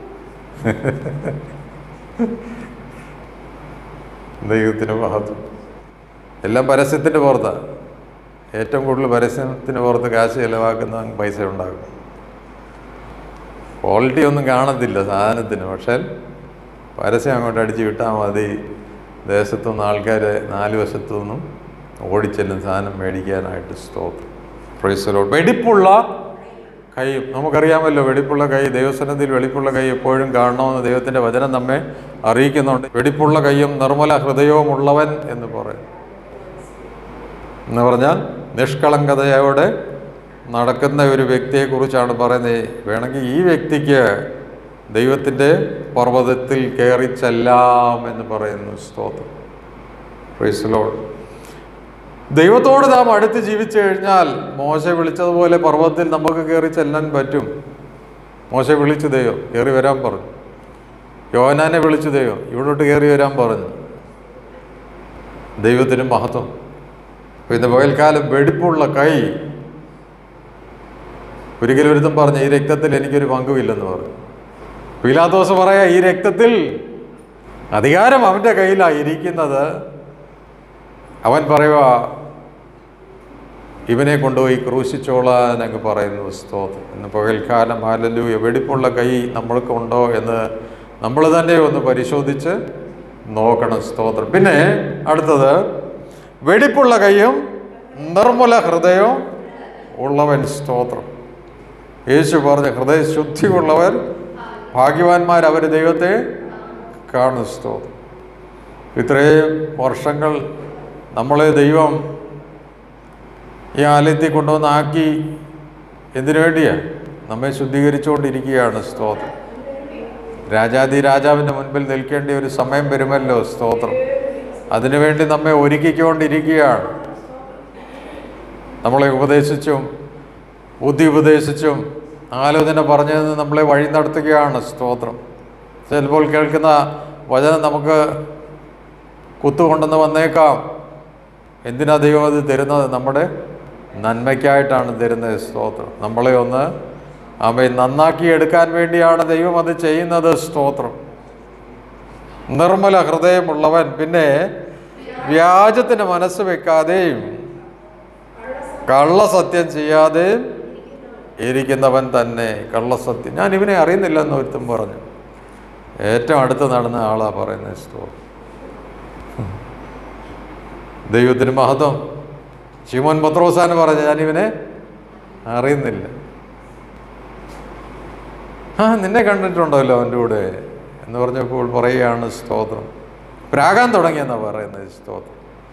ദൈവത്തിന് മഹത്വം എല്ലാം പരസ്യത്തിൻ്റെ പുറത്താണ് ഏറ്റവും കൂടുതൽ പരസ്യത്തിന് പുറത്ത് കാശ് ചിലവാക്കുന്ന പൈസ ഉണ്ടാകും ക്വാളിറ്റി ഒന്നും കാണത്തില്ല സാധനത്തിന് പക്ഷേ പരസ്യം അങ്ങോട്ട് അടിച്ച് വിട്ടാൽ മതി ദേശത്തുനിന്ന് ആൾക്കാർ നാല് വശത്തു നിന്നും ഓടിച്ചെല്ലും സാധനം മേടിക്കാനായിട്ട് സ്തോത്രം പ്രൈസലോ വെടിപ്പുള്ള കൈയും നമുക്കറിയാമല്ലോ വെടിപ്പുള്ള കൈ ദൈവസനത്തിൽ വെടിപ്പുള്ള കൈ എപ്പോഴും കാണണമെന്ന് ദൈവത്തിൻ്റെ വചനം നമ്മെ അറിയിക്കുന്നുണ്ട് വെടിപ്പുള്ള കൈയും നിർമ്മല ഹൃദയവും ഉള്ളവൻ എന്ന് പറയും എന്ന് പറഞ്ഞാൽ നിഷ്കളങ്കതയോടെ നടക്കുന്ന ഒരു വ്യക്തിയെക്കുറിച്ചാണ് പറയുന്നത് വേണമെങ്കിൽ ഈ വ്യക്തിക്ക് ദൈവത്തിൻ്റെ പർവ്വതത്തിൽ കയറി ചെല്ലാം എന്ന് പറയുന്നു സ്തോത്രം പ്രൈസലോട് ദൈവത്തോട് നാം അടുത്ത് ജീവിച്ചു കഴിഞ്ഞാൽ മോശ വിളിച്ചതുപോലെ പർവ്വതത്തിൽ നമുക്ക് കയറി ചെല്ലാൻ പറ്റും മോശ വിളിച്ചു ദൈവം കയറി വരാൻ പറഞ്ഞു യോഹനാനെ വിളിച്ചു ദൈവം ഇവിടോട്ട് കയറി വരാൻ പറഞ്ഞു ദൈവത്തിന് മഹത്വം അപ്പൊ ഇന്ന് പകൽക്കാലം വെടിപ്പുള്ള കൈ ഒരിക്കലും ഒരുത്തം പറഞ്ഞു ഈ രക്തത്തിൽ എനിക്കൊരു പങ്കുമില്ലെന്ന് പറഞ്ഞു പീലാത്തോസ് പറയാ ഈ രക്തത്തിൽ അധികാരം അവൻ്റെ കയ്യിലാണ് ഇരിക്കുന്നത് അവൻ പറയുക ഇവനെ കൊണ്ടുപോയി ക്രൂശിച്ചോളാൻ അങ്ങ് പറയുന്നു സ്തോത്രം ഇന്ന് പകൽക്കാലം ഹാലലു വെടിപ്പുള്ള കൈ നമ്മൾക്കുണ്ടോ എന്ന് നമ്മൾ തന്നെ ഒന്ന് പരിശോധിച്ച് നോക്കണം സ്തോത്രം പിന്നെ അടുത്തത് വെടിപ്പുള്ള കൈയും നിർമ്മല ഹൃദയവും ഉള്ളവൻ സ്തോത്രം യേശു പറഞ്ഞ ഹൃദയശുദ്ധിയുള്ളവർ ഭാഗ്യവാന്മാർ അവർ ദൈവത്തെ കാണും സ്തോത്രം ഇത്രയും വർഷങ്ങൾ നമ്മളെ ദൈവം ഈ ആലയത്തിൽ കൊണ്ടുവന്നാക്കി എന്തിനു വേണ്ടിയാ നമ്മെ ശുദ്ധീകരിച്ചുകൊണ്ടിരിക്കുകയാണ് സ്തോത്രം രാജാതി രാജാവിൻ്റെ മുൻപിൽ നിൽക്കേണ്ട ഒരു സമയം വരുമല്ലോ സ്തോത്രം അതിനുവേണ്ടി നമ്മെ ഒരുക്കിക്കൊണ്ടിരിക്കുകയാണ് നമ്മളെ ഉപദേശിച്ചും ബുദ്ധി ഉപദേശിച്ചും ആലോചന പറഞ്ഞതിന് നമ്മളെ വഴി നടത്തുകയാണ് സ്തോത്രം ചിലപ്പോൾ കേൾക്കുന്ന വചനം നമുക്ക് കുത്തുകൊണ്ടെന്ന് വന്നേക്കാം എന്തിനാ ദൈവം അത് തരുന്നത് നമ്മുടെ നന്മയ്ക്കായിട്ടാണ് തരുന്നത് സ്തോത്രം നമ്മളെ ഒന്ന് അവയെ നന്നാക്കി എടുക്കാൻ വേണ്ടിയാണ് ദൈവം അത് ചെയ്യുന്നത് സ്തോത്രം നിർമ്മല ഹൃദയമുള്ളവൻ പിന്നെ വ്യാജത്തിന് മനസ്സ് വെക്കാതെയും കള്ളസത്യം ചെയ്യാതെയും ഇരിക്കുന്നവൻ തന്നെ കള്ളസത്യം ഞാൻ ഇവനെ അറിയുന്നില്ലെന്ന് ഒരുത്തും പറഞ്ഞു ഏറ്റവും അടുത്ത് നടന്ന ആളാ പറയുന്നത് സ്തോത്രം ദൈവത്തിന് മഹത്വം ശിമോൻ പത്രോസാന് പറഞ്ഞു ഞാനിവനെ അറിയുന്നില്ല ആ നിന്നെ കണ്ടിട്ടുണ്ടല്ലോ അവൻ്റെ കൂടെ എന്ന് പറഞ്ഞപ്പോൾ പറയുകയാണ് സ്തോത്രം പ്രാകാൻ തുടങ്ങിയെന്നാണ് പറയുന്നത് സ്തോത്രം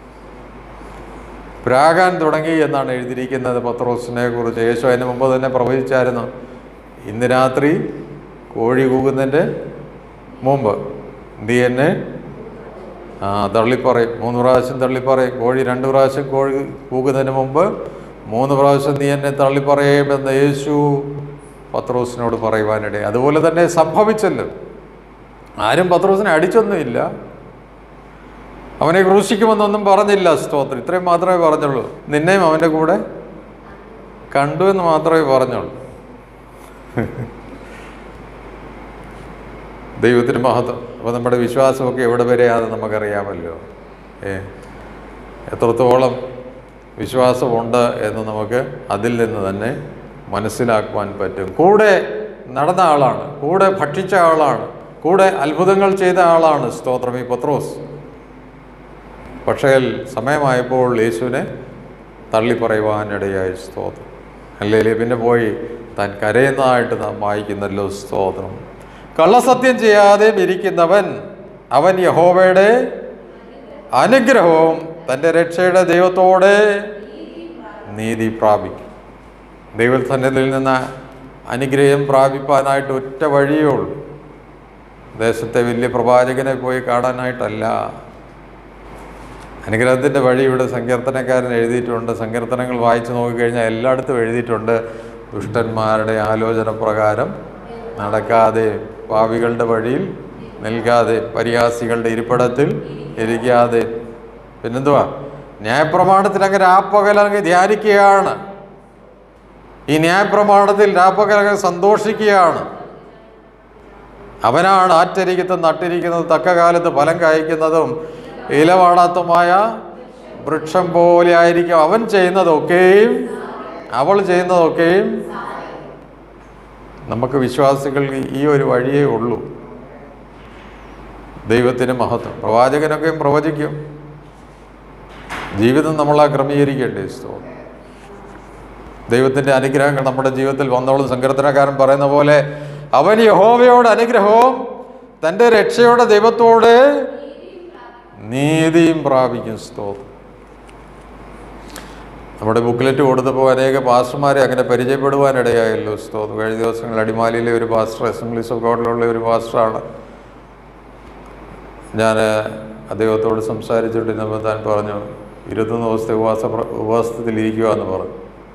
പ്രാകാൻ തുടങ്ങി എന്നാണ് എഴുതിയിരിക്കുന്നത് പത്രോസിനെ കുറിച്ച് യേശു അതിന് മുമ്പ് തന്നെ പ്രവചിച്ചായിരുന്നു ഇന്ന് രാത്രി കോഴി കൂകുന്നതിൻ്റെ മുമ്പ് നീ എന്നെ ആ തള്ളിപ്പറയും മൂന്ന് പ്രാവശ്യം തള്ളിപ്പറയും കോഴി രണ്ട് പ്രാവശ്യം കോഴി കൂകുന്നതിന് മുമ്പ് മൂന്ന് പ്രാവശ്യം നീ എന്നെ തള്ളിപ്പറയുമെന്ന് യേശു പത്രോസിനോട് പറയുവാനിടയെ അതുപോലെ തന്നെ സംഭവിച്ചല്ലോ ആരും പത്രോസിനെ അടിച്ചൊന്നുമില്ല അവനെ ക്രൂശിക്കുമെന്നൊന്നും പറഞ്ഞില്ല സ്തോത്രം ഇത്രയും മാത്രമേ പറഞ്ഞുള്ളൂ നിന്നെയും അവൻ്റെ കൂടെ കണ്ടു എന്ന് മാത്രമേ പറഞ്ഞുള്ളൂ ദൈവത്തിന് മഹത്വം അപ്പോൾ നമ്മുടെ വിശ്വാസമൊക്കെ എവിടെ വരെയാണെന്ന് നമുക്കറിയാമല്ലോ ഏ എത്രത്തോളം വിശ്വാസമുണ്ട് എന്ന് നമുക്ക് അതിൽ നിന്ന് തന്നെ മനസ്സിലാക്കുവാൻ പറ്റും കൂടെ നടന്ന ആളാണ് കൂടെ ഭക്ഷിച്ച ആളാണ് കൂടെ അത്ഭുതങ്ങൾ ചെയ്ത ആളാണ് സ്തോത്രം ഈ പത്രോസ് പക്ഷേ സമയമായപ്പോൾ യേശുവിനെ തള്ളിപ്പറയുവാനിടയായി സ്തോത്രം അല്ലെങ്കിൽ പിന്നെ പോയി താൻ കരയുന്നതായിട്ട് നാം വായിക്കുന്നല്ലോ സ്തോത്രം കള്ളസത്യം ചെയ്യാതെ ഇരിക്കുന്നവൻ അവൻ യഹോവയുടെ അനുഗ്രഹവും തൻ്റെ രക്ഷയുടെ ദൈവത്തോടെ നീതി പ്രാപിക്കും ദൈവസന്നിധിയിൽ നിന്ന് അനുഗ്രഹം പ്രാപിപ്പാനായിട്ട് ഒറ്റ വഴിയേ ഉള്ളൂ ദേശത്തെ വലിയ പ്രവാചകനെ പോയി കാണാനായിട്ടല്ല അനുഗ്രഹത്തിൻ്റെ വഴി ഇവിടെ സങ്കീർത്തനക്കാരൻ എഴുതിയിട്ടുണ്ട് സങ്കീർത്തനങ്ങൾ വായിച്ചു നോക്കിക്കഴിഞ്ഞാൽ എല്ലായിടത്തും എഴുതിയിട്ടുണ്ട് ദുഷ്ടന്മാരുടെ ആലോചന പ്രകാരം നടക്കാതെ പാവികളുടെ വഴിയിൽ നിൽക്കാതെ പരിഹാസികളുടെ ഇരിപ്പിടത്തിൽ ഇരിക്കാതെ പിന്നെന്തുവാ ന്യായപ്രമാണത്തിൽ അങ്ങ് രാപ്പകലങ്ങ് ധ്യാനിക്കുകയാണ് ഈ ന്യായപ്രമാണത്തിൽ രാപ്പകലങ്ങ് സന്തോഷിക്കുകയാണ് അവനാണ് ആറ്റരിക്കത്തും നട്ടിരിക്കുന്നത് തക്ക കാലത്ത് ഫലം കായ്ക്കുന്നതും ഇലവാടാത്തതുമായ വൃക്ഷം പോലെ ആയിരിക്കും അവൻ ചെയ്യുന്നതൊക്കെയും അവൾ ചെയ്യുന്നതൊക്കെയും നമുക്ക് വിശ്വാസികൾക്ക് ഈ ഒരു വഴിയേ ഉള്ളൂ ദൈവത്തിന് മഹത്വം പ്രവാചകനൊക്കെയും പ്രവചിക്കും ജീവിതം നമ്മളാ ക്രമീകരിക്കേണ്ടേ സ്തോത്രം ദൈവത്തിൻ്റെ അനുഗ്രഹങ്ങൾ നമ്മുടെ ജീവിതത്തിൽ വന്നോളും സങ്കീർത്തനക്കാരൻ പറയുന്ന പോലെ അവൻ യഹോവയോട് അനുഗ്രഹവും തൻ്റെ രക്ഷയുടെ ദൈവത്തോട് നീതിയും പ്രാപിക്കും സ്തോത്രം നമ്മുടെ ബുക്ക്ലെറ്റ് കൊടുത്തപ്പോൾ അനേക പാസ്റ്റർമാരെ അങ്ങനെ പരിചയപ്പെടുവാനിടയായല്ലോ സ്തോത്രം കഴിഞ്ഞ ദിവസങ്ങൾ അടിമാലിയിലെ ഒരു പാസ്റ്റർ അസംബ്ലീസ് ഓഫ് ഗോഡിലുള്ള ഒരു പാസ്റ്ററാണ് ഞാൻ അദ്ദേഹത്തോട് സംസാരിച്ചിട്ടിരുന്നപ്പോൾ താൻ പറഞ്ഞു ഇരുപത്തൊന്ന് ദിവസത്തെ ഉപവാസ ഉപവാസത്തിലിരിക്കുക എന്ന് പറഞ്ഞു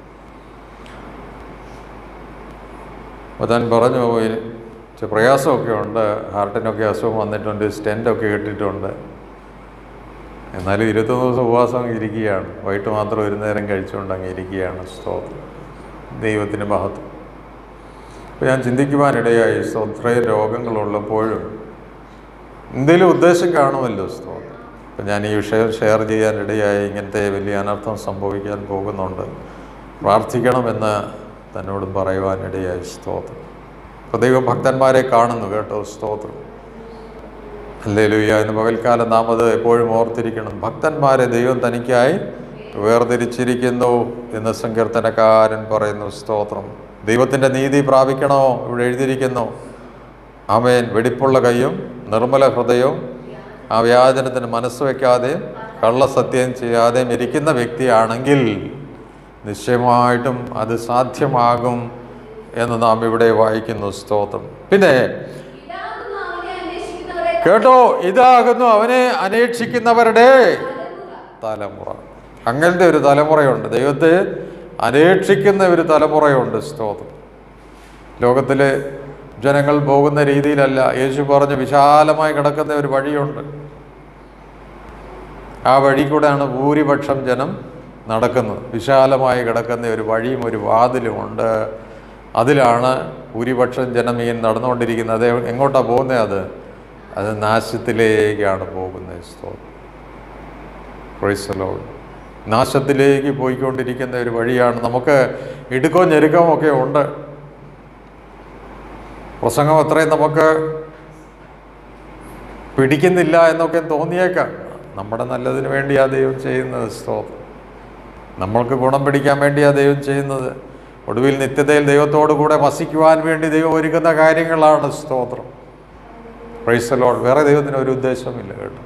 അപ്പോൾ താൻ പറഞ്ഞു ഇച്ചിരി പ്രയാസമൊക്കെ ഉണ്ട് ഹാർട്ടിനൊക്കെ അസുഖം വന്നിട്ടുണ്ട് സ്റ്റെൻ്റൊക്കെ ഇട്ടിട്ടുണ്ട് എന്നാലും ഇരുപത്തൊന്ന് ദിവസം ഉപവാസം അങ്ങ് ഇരിക്കുകയാണ് വൈകിട്ട് മാത്രം ഒരു നേരം കഴിച്ചുകൊണ്ട് അങ്ങ് ഇരിക്കുകയാണ് സ്തോത്രം ദൈവത്തിന് മഹത്വം അപ്പോൾ ഞാൻ ചിന്തിക്കുവാനിടയായി ഇത്രയും രോഗങ്ങളുള്ളപ്പോഴും എന്തെങ്കിലും ഉദ്ദേശം കാണുമല്ലോ സ്തോത്രം അപ്പം ഞാൻ ഈ വിഷയം ഷെയർ ചെയ്യാനിടയായി ഇങ്ങനത്തെ വലിയ അനർത്ഥം സംഭവിക്കാൻ പോകുന്നുണ്ട് പ്രാർത്ഥിക്കണമെന്ന് തന്നോടും പറയുവാനിടയായി സ്തോത്രം അപ്പോൾ ദൈവഭക്തന്മാരെ കാണുന്നു കേട്ടോ സ്തോത്രം അല്ലേ ലുയ്യ എന്ന് പകൽക്കാലം നാം അത് എപ്പോഴും ഓർത്തിരിക്കണം ഭക്തന്മാരെ ദൈവം തനിക്കായി വേർതിരിച്ചിരിക്കുന്നു എന്ന് സങ്കീർത്തനക്കാരൻ പറയുന്നു സ്തോത്രം ദൈവത്തിൻ്റെ നീതി പ്രാപിക്കണോ ഇവിടെ എഴുതിയിരിക്കുന്നു ആമേൻ വെടിപ്പുള്ള കൈയും നിർമ്മല ഹൃദയവും ആ വ്യാജനത്തിന് മനസ്സ് വയ്ക്കാതെയും കള്ളസത്യം ചെയ്യാതെയും ഇരിക്കുന്ന വ്യക്തിയാണെങ്കിൽ നിശ്ചയമായിട്ടും അത് സാധ്യമാകും എന്ന് നാം ഇവിടെ വായിക്കുന്നു സ്തോത്രം പിന്നെ ഇതാകുന്നു അവനെ അന്വേഷിക്കുന്നവരെ കേട്ടോ ഇതാകുന്നു അവനെ അന്വേഷിക്കുന്നവരുടെ തലമുറ അങ്ങനത്തെ ഒരു തലമുറയുണ്ട് ദൈവത്തെ അന്വേഷിക്കുന്ന ഒരു തലമുറയുണ്ട് സ്തോത്രം ലോകത്തിലെ ജനങ്ങൾ പോകുന്ന രീതിയിലല്ല യേശു പറഞ്ഞ് വിശാലമായി കിടക്കുന്ന ഒരു വഴിയുണ്ട് ആ വഴി കൂടെയാണ് ഭൂരിപക്ഷം ജനം നടക്കുന്നത് വിശാലമായി കിടക്കുന്ന ഒരു വഴിയും ഒരു വാതിലുമുണ്ട് അതിലാണ് ഭൂരിപക്ഷം ജനം ഈ നടന്നുകൊണ്ടിരിക്കുന്നത് അത് എങ്ങോട്ടാണ് പോകുന്നത് അത് അത് നാശത്തിലേക്കാണ് പോകുന്നത് സ്തോത്രം Praise the Lord. നാശത്തിലേക്ക് പോയിക്കൊണ്ടിരിക്കുന്ന ഒരു വഴിയാണ് നമുക്ക് ഇടുക്കവും ഞെരുക്കവും ഒക്കെ ഉണ്ട് പ്രസംഗം അത്രയും നമുക്ക് പിടിക്കുന്നില്ല എന്നൊക്കെ തോന്നിയേക്കാം നമ്മുടെ നല്ലതിന് വേണ്ടിയാ ദൈവം ചെയ്യുന്നത് സ്തോത്രം നമ്മൾക്ക് ഗുണം പിടിക്കാൻ വേണ്ടിയാ ദൈവം ചെയ്യുന്നത് ഒടുവിൽ നിത്യതയിൽ ദൈവത്തോടു കൂടെ വസിക്കുവാൻ വേണ്ടി ദൈവം ഒരുക്കുന്ന കാര്യങ്ങളാണ് സ്തോത്രം പ്രൈസലോൾ വേറെ ദൈവത്തിന് ഒരു ഉദ്ദേശമില്ല കേട്ടോ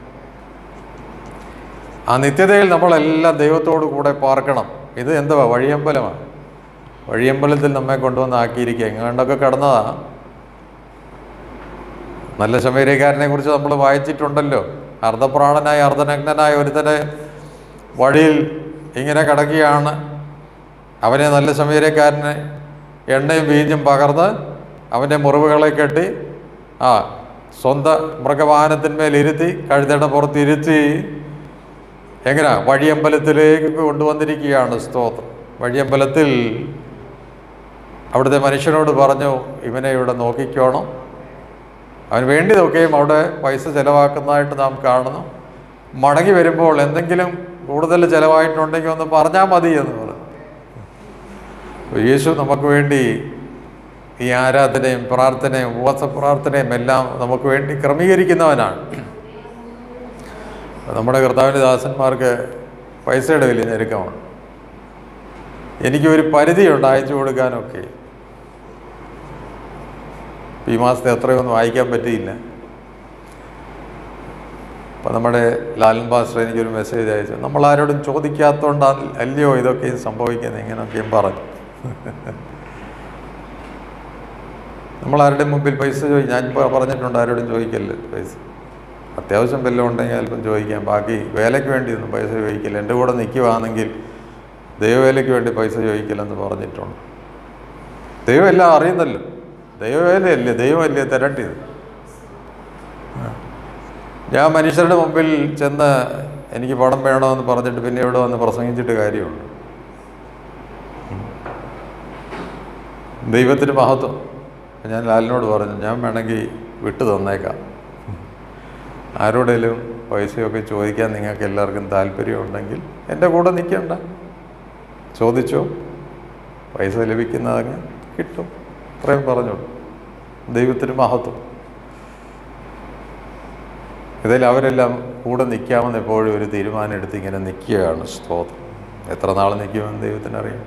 ആ നിത്യതയിൽ നമ്മളെല്ലാം ദൈവത്തോടു കൂടെ പാർക്കണം ഇത് എന്തുവാ വഴിയമ്പലമാണ് വഴിയമ്പലത്തിൽ നമ്മെ കൊണ്ടുവന്ന് ആക്കിയിരിക്കുക എങ്ങാണ്ടൊക്കെ കിടന്നതാ നല്ല ശമേരിക്കാരനെ കുറിച്ച് നമ്മൾ വായിച്ചിട്ടുണ്ടല്ലോ അർദ്ധപ്രാണനായ അർദ്ധനഗ്നനായ ഒരുത്തനെ വഴിയിൽ ഇങ്ങനെ കിടക്കുകയാണ് അവനെ നല്ല ശമേരക്കാരനെ എണ്ണയും വീഞ്ഞും പകർന്ന് അവൻ്റെ മുറിവുകളെ കെട്ടി ആ സ്വന്തം മൃഗവാഹനത്തിന്മേൽ ഇരുത്തി കഴുതയുടെ പുറത്ത് ഇരുത്തി എങ്ങനെയാ വഴിയമ്പലത്തിലേക്ക് കൊണ്ടുവന്നിരിക്കുകയാണ് സ്തോത്രം വഴിയമ്പലത്തിൽ അവിടുത്തെ മനുഷ്യനോട് പറഞ്ഞു ഇവനെ ഇവിടെ നോക്കിക്കോണം അവന് വേണ്ടിയതൊക്കെയും അവിടെ പൈസ ചിലവാക്കുന്നതായിട്ട് നാം കാണുന്നു മടങ്ങി വരുമ്പോൾ എന്തെങ്കിലും കൂടുതൽ ചിലവായിട്ടുണ്ടെങ്കിൽ ഒന്ന് പറഞ്ഞാൽ മതി എന്ന് പറഞ്ഞു അപ്പോൾ യേശു നമുക്ക് വേണ്ടി ഈ ആരാധനയും പ്രാർത്ഥനയും ഉപവാസ പ്രാർത്ഥനയും എല്ലാം നമുക്ക് വേണ്ടി ക്രമീകരിക്കുന്നവനാണ് നമ്മുടെ കർത്താവിൻ്റെ ദാസന്മാർക്ക് പൈസയുടെ വലിയ ഞെരുക്കമാണ് എനിക്ക് ഒരു പരിധിയുണ്ട് അയച്ചു കൊടുക്കാനൊക്കെ ഈ മാസത്തെ എത്രയൊന്നും വായിക്കാൻ പറ്റിയില്ല അപ്പം നമ്മുടെ ലാലൻ പാസ്റ്റർ എനിക്കൊരു മെസ്സേജ് അയച്ചു നമ്മൾ ആരോടും ചോദിക്കാത്തതുകൊണ്ടാണ് അല്ലയോ ഇതൊക്കെയും സംഭവിക്കുന്നത് ഇങ്ങനെയൊക്കെയും പറഞ്ഞു നമ്മൾ ആരുടെ മുമ്പിൽ പൈസ ചോദി ഞാൻ ഇപ്പോൾ പറഞ്ഞിട്ടുണ്ട് ആരോടും ചോദിക്കല്ലേ പൈസ അത്യാവശ്യം വല്ലതും ഉണ്ടെങ്കിൽ അല്പം ചോദിക്കാം ബാക്കി വേലയ്ക്ക് വേണ്ടി ഒന്നും പൈസ ചോദിക്കില്ല എൻ്റെ കൂടെ നിൽക്കുവാണെങ്കിൽ ദൈവവേലയ്ക്ക് വേണ്ടി പൈസ ചോദിക്കില്ലെന്ന് പറഞ്ഞിട്ടുണ്ട് ദൈവം എല്ലാം അറിയുന്നല്ലോ ദൈവവേലയല്ലേ ദൈവമല്ലേ തരട്ടിയത് ഞാൻ മനുഷ്യരുടെ മുമ്പിൽ ചെന്ന് എനിക്ക് പണം വേണമെന്ന് പറഞ്ഞിട്ട് പിന്നെ ഇവിടെ വന്ന് പ്രസംഗിച്ചിട്ട് കാര്യമുണ്ട് ദൈവത്തിന് മഹത്വം അപ്പം ഞാൻ ലാലിനോട് പറഞ്ഞു ഞാൻ വേണമെങ്കിൽ വിട്ടു തന്നേക്കാം ആരോടേലും പൈസയൊക്കെ ചോദിക്കാൻ നിങ്ങൾക്ക് എല്ലാവർക്കും താല്പര്യമുണ്ടെങ്കിൽ എൻ്റെ കൂടെ നിൽക്കണ്ട ചോദിച്ചോ പൈസ ലഭിക്കുന്നതങ്ങ് കിട്ടും അത്രയും പറഞ്ഞു ദൈവത്തിന് മഹത്വം ഇതിൽ അവരെല്ലാം കൂടെ നിൽക്കാമെന്ന് എപ്പോഴും ഒരു തീരുമാനം എടുത്ത് ഇങ്ങനെ നിൽക്കുകയാണ് സ്തോത്രം എത്ര നാൾ നിൽക്കുമെന്ന് ദൈവത്തിനറിയാം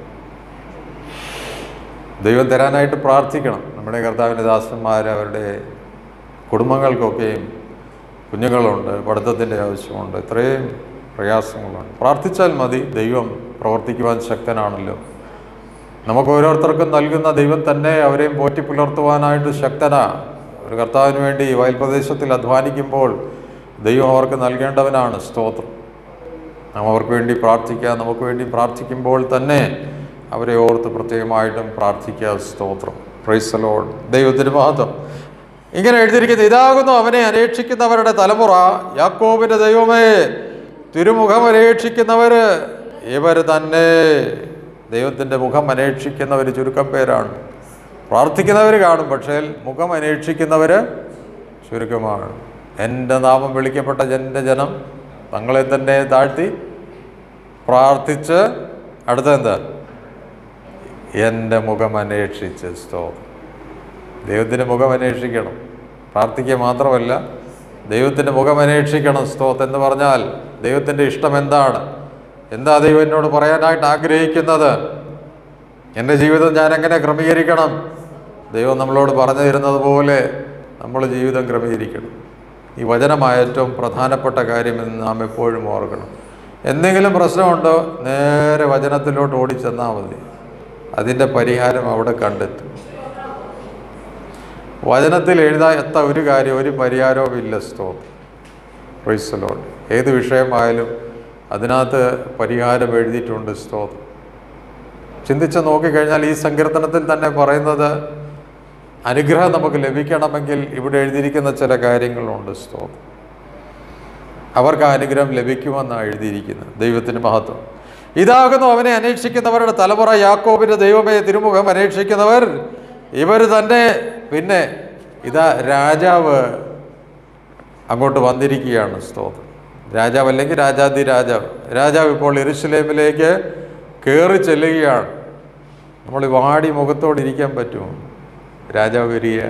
ദൈവം തരാനായിട്ട് പ്രാർത്ഥിക്കണം നമ്മുടെ കർത്താവിൻ്റെ ദാസന്മാർ അവരുടെ കുടുംബങ്ങൾക്കൊക്കെയും കുഞ്ഞുങ്ങളുണ്ട് പഠിത്തത്തിൻ്റെ ആവശ്യമുണ്ട് ഇത്രയും പ്രയാസങ്ങളുണ്ട് പ്രാർത്ഥിച്ചാൽ മതി ദൈവം പ്രവർത്തിക്കുവാൻ ശക്തനാണല്ലോ നമുക്ക് ഓരോരുത്തർക്കും നൽകുന്ന ദൈവം തന്നെ അവരെയും പോറ്റി പുലർത്തുവാനായിട്ട് ശക്തനാ ഒരു കർത്താവിന് വേണ്ടി വയൽ പ്രദേശത്തിൽ അധ്വാനിക്കുമ്പോൾ ദൈവം അവർക്ക് നൽകേണ്ടവനാണ് സ്തോത്രം നാം അവർക്ക് വേണ്ടി പ്രാർത്ഥിക്കുക നമുക്ക് വേണ്ടി പ്രാർത്ഥിക്കുമ്പോൾ തന്നെ അവരെ ഓർത്ത് പ്രത്യേകമായിട്ടും പ്രാർത്ഥിക്കുക സ്തോത്രം പ്രൈസലോൺ ദൈവത്തിന് മഹത്വം ഇങ്ങനെ എഴുതിയിരിക്കുന്നത് ഇതാകുന്നു അവനെ അന്വേഷിക്കുന്നവരുടെ തലമുറ യാക്കോബിൻ്റെ ദൈവമേ തിരുമുഖം അന്വേഷിക്കുന്നവർ ഇവർ തന്നെ ദൈവത്തിൻ്റെ മുഖം അന്വേഷിക്കുന്നവർ ചുരുക്കം പേരാണ് പ്രാർത്ഥിക്കുന്നവർ കാണും പക്ഷേ മുഖം അന്വേഷിക്കുന്നവർ ചുരുക്കമാണ് എൻ്റെ നാമം വിളിക്കപ്പെട്ട എൻ്റെ ജനം തങ്ങളെ തന്നെ താഴ്ത്തി പ്രാർത്ഥിച്ച് അടുത്ത എന്താ എൻ്റെ മുഖം അന്വേഷിച്ച് സ്തോത്രം ദൈവത്തിൻ്റെ മുഖം അന്വേഷിക്കണം പ്രാർത്ഥിക്കുക മാത്രമല്ല ദൈവത്തിൻ്റെ മുഖം അന്വേഷിക്കണം സ്തോത്ത് എന്ന് പറഞ്ഞാൽ ദൈവത്തിൻ്റെ ഇഷ്ടം എന്താണ് എന്താ ദൈവം എന്നോട് പറയാനായിട്ട് ആഗ്രഹിക്കുന്നത് എൻ്റെ ജീവിതം ഞാൻ എങ്ങനെ ക്രമീകരിക്കണം ദൈവം നമ്മളോട് പറഞ്ഞു തരുന്നത് പോലെ നമ്മൾ ജീവിതം ക്രമീകരിക്കണം ഈ വചനമായ ഏറ്റവും പ്രധാനപ്പെട്ട കാര്യമെന്ന് നാം എപ്പോഴും ഓർക്കണം എന്തെങ്കിലും പ്രശ്നമുണ്ടോ നേരെ വചനത്തിലോട്ട് ഓടിച്ചെന്നാൽ മതി അതിൻ്റെ പരിഹാരം അവിടെ കണ്ടെത്തും വചനത്തിൽ എഴുതാത്ത ഒരു കാര്യം ഒരു പരിഹാരവും ഇല്ല സ്തോത്രം പ്രൈസലോട്ട് ഏത് വിഷയമായാലും അതിനകത്ത് പരിഹാരം എഴുതിയിട്ടുണ്ട് സ്തോത്രം ചിന്തിച്ച് നോക്കിക്കഴിഞ്ഞാൽ ഈ സങ്കീർത്തനത്തിൽ തന്നെ പറയുന്നത് അനുഗ്രഹം നമുക്ക് ലഭിക്കണമെങ്കിൽ ഇവിടെ എഴുതിയിരിക്കുന്ന ചില കാര്യങ്ങളുണ്ട് സ്തോത്രം അവർക്ക് ആ അനുഗ്രഹം ലഭിക്കുമെന്നാണ് എഴുതിയിരിക്കുന്നത് ദൈവത്തിന് മഹത്വം ഇതാകുന്നു അവനെ അന്വേഷിക്കുന്നവരുടെ തലമുറ യാക്കോബിൻ്റെ ദൈവമേ തിരുമുഖം അന്വേഷിക്കുന്നവർ ഇവർ തന്നെ പിന്നെ ഇതാ രാജാവ് അങ്ങോട്ട് വന്നിരിക്കുകയാണ് സ്തോത്രം രാജാവ് അല്ലെങ്കിൽ രാജാതി രാജാവ് രാജാവ് ഇപ്പോൾ എരുസലേമിലേക്ക് കയറി ചെല്ലുകയാണ് നമ്മൾ ഈ വാടി മുഖത്തോടെ ഇരിക്കാൻ പറ്റുമോ രാജാവ് വരിക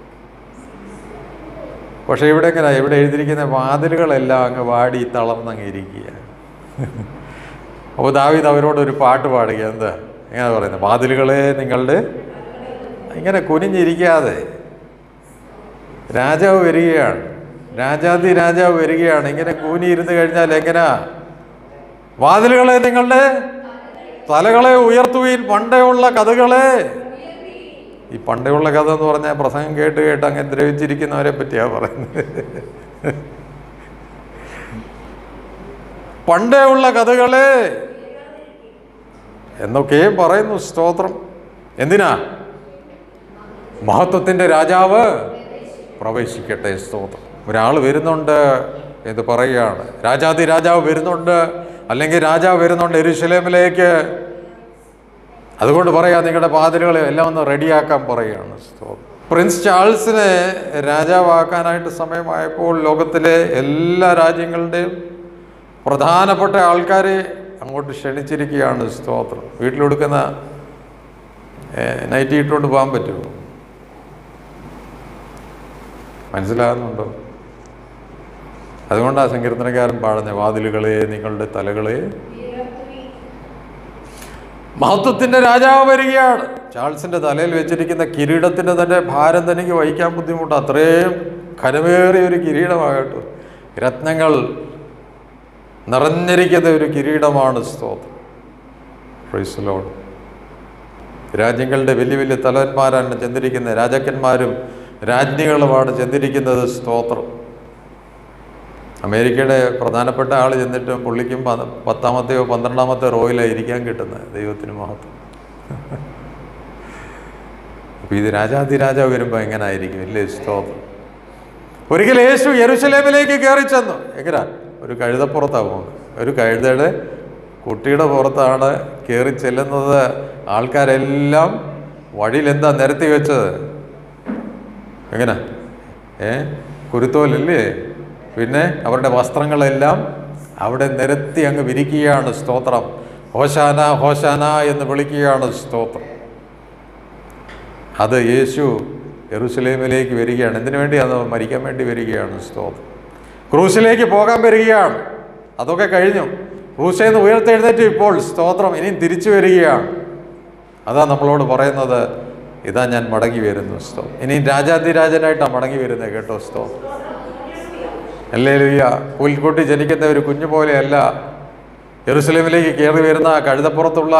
പക്ഷേ ഇവിടെ എങ്ങനെ ഇവിടെ എഴുതിയിരിക്കുന്ന വാതിലുകളെല്ലാം അങ്ങ് വാടി തളർന്നങ്ങ് ഇരിക്കുക അപ്പോൾ ദാവീദ് അവരോട് ഒരു പാട്ട് പാടുക എന്താ എങ്ങനെ പറയുന്നത് വാതിലുകളെ നിങ്ങളുടെ ഇങ്ങനെ കുനിഞ്ഞിരിക്കാതെ രാജാവ് വരികയാണ് രാജാതി രാജാവ് വരികയാണ് ഇങ്ങനെ കൂനിയിരുന്ന് കഴിഞ്ഞാൽ എങ്ങനാ വാതിലുകളെ നിങ്ങളുടെ തലകളെ ഉയർത്തുകയും പണ്ടേയുള്ള കഥകളെ ഈ പണ്ടേയുള്ള കഥ എന്ന് പറഞ്ഞാൽ പ്രസംഗം കേട്ട് കേട്ട് അങ്ങ് ദ്രവിച്ചിരിക്കുന്നവരെ പറ്റിയാ പറയുന്നത് പണ്ടേ ഉള്ള കഥകളെ എന്നൊക്കെയും പറയുന്നു സ്തോത്രം എന്തിനാ മഹത്വത്തിൻ്റെ രാജാവ് പ്രവേശിക്കട്ടെ സ്തോത്രം ഒരാൾ വരുന്നുണ്ട് എന്ന് പറയുകയാണ് രാജാതി രാജാവ് വരുന്നുണ്ട് അല്ലെങ്കിൽ രാജാവ് വരുന്നുണ്ട് എരുശലേമിലേക്ക് അതുകൊണ്ട് പറയാ നിങ്ങളുടെ പാതിലുകളെ എല്ലാം ഒന്ന് റെഡിയാക്കാൻ പറയുകയാണ് സ്തോത്രം പ്രിൻസ് ചാൾസിനെ രാജാവാക്കാനായിട്ട് സമയമായപ്പോൾ ലോകത്തിലെ എല്ലാ രാജ്യങ്ങളുടെയും പ്രധാനപ്പെട്ട ആൾക്കാരെ അങ്ങോട്ട് ക്ഷണിച്ചിരിക്കുകയാണ് സ്തോത്രം വീട്ടിലൊടുക്കുന്ന നൈറ്റ് ഇട്ടുകൊണ്ട് പോകാൻ പറ്റുമോ മനസ്സിലാകുന്നുണ്ടോ അതുകൊണ്ടാണ് സങ്കീർത്തനക്കാരൻ പാടുന്നത് വാതിലുകളെ നിങ്ങളുടെ തലകളെ മഹത്വത്തിന്റെ രാജാവ് വരികയാണ് ചാൾസിന്റെ തലയിൽ വെച്ചിരിക്കുന്ന കിരീടത്തിന്റെ തന്നെ ഭാരം തനിക്ക് വഹിക്കാൻ ബുദ്ധിമുട്ട് അത്രയും ഖനമേറിയ ഒരു കിരീടമാകട്ടെ രത്നങ്ങൾ നിറഞ്ഞിരിക്കുന്ന ഒരു കിരീടമാണ് സ്തോത്രം ഫ്രൈസലോട് രാജ്യങ്ങളുടെ വലിയ വലിയ തലവന്മാരാണ് ചെന്നിരിക്കുന്നത് രാജാക്കന്മാരും രാജ്ഞികളുമാണ് ചെന്നിരിക്കുന്നത് സ്തോത്രം അമേരിക്കയുടെ പ്രധാനപ്പെട്ട ആൾ ചെന്നിട്ടും പുള്ളിക്കും പ- പത്താമത്തെയോ പന്ത്രണ്ടാമത്തെ റോയിലാണ് ഇരിക്കാൻ കിട്ടുന്നത് ദൈവത്തിന് മഹത്വം അപ്പോൾ ഇത് രാജാതിരാജാവ് വരുമ്പോൾ എങ്ങനായിരിക്കും ഇല്ലേ സ്തോത്രം ഒരിക്കൽ യേശു യെരുശലേമിലേക്ക് കയറി ചെന്നു എങ്ങനാ ഒരു കഴുതപ്പുറത്താണ് പോകുന്നത് ഒരു കഴുതയുടെ കുട്ടിയുടെ പുറത്താണ് കയറി ചെല്ലുന്നത് ആൾക്കാരെല്ലാം വഴിയിൽ എന്താ നിരത്തി വെച്ചത് എങ്ങനെ ഏ കുരുത്തോലല്ലേ പിന്നെ അവരുടെ വസ്ത്രങ്ങളെല്ലാം അവിടെ നിരത്തി അങ്ങ് വിരിക്കുകയാണ് സ്തോത്രം ഹോശാന ഹോശാന എന്ന് വിളിക്കുകയാണ് സ്തോത്രം അത് യേശു യെറൂശലേമിലേക്ക് വരികയാണ് എന്തിനു വേണ്ടിയാണ് മരിക്കാൻ വേണ്ടി വരികയാണ് സ്തോത്രം ക്രൂശിലേക്ക് പോകാൻ വരികയാണ് അതൊക്കെ കഴിഞ്ഞു ക്രൂശയിൽ നിന്ന് ഉയർത്തെഴുന്നേറ്റ് ഇപ്പോൾ സ്തോത്രം ഇനിയും തിരിച്ചു വരികയാണ് അതാ നമ്മളോട് പറയുന്നത് ഇതാ ഞാൻ മടങ്ങി വരുന്നു സ്തോത്രം ഇനിയും രാജാതിരാജനായിട്ടാണ് മടങ്ങി വരുന്നത് കേട്ടോ സ്തോത്രം അല്ലേ ലുയ്യ പുൽക്കുട്ടി ജനിക്കുന്ന ഒരു കുഞ്ഞു പോലെയല്ല യെറുസലേമിലേക്ക് കയറി വരുന്ന ആ കഴുതപ്പുറത്തുള്ള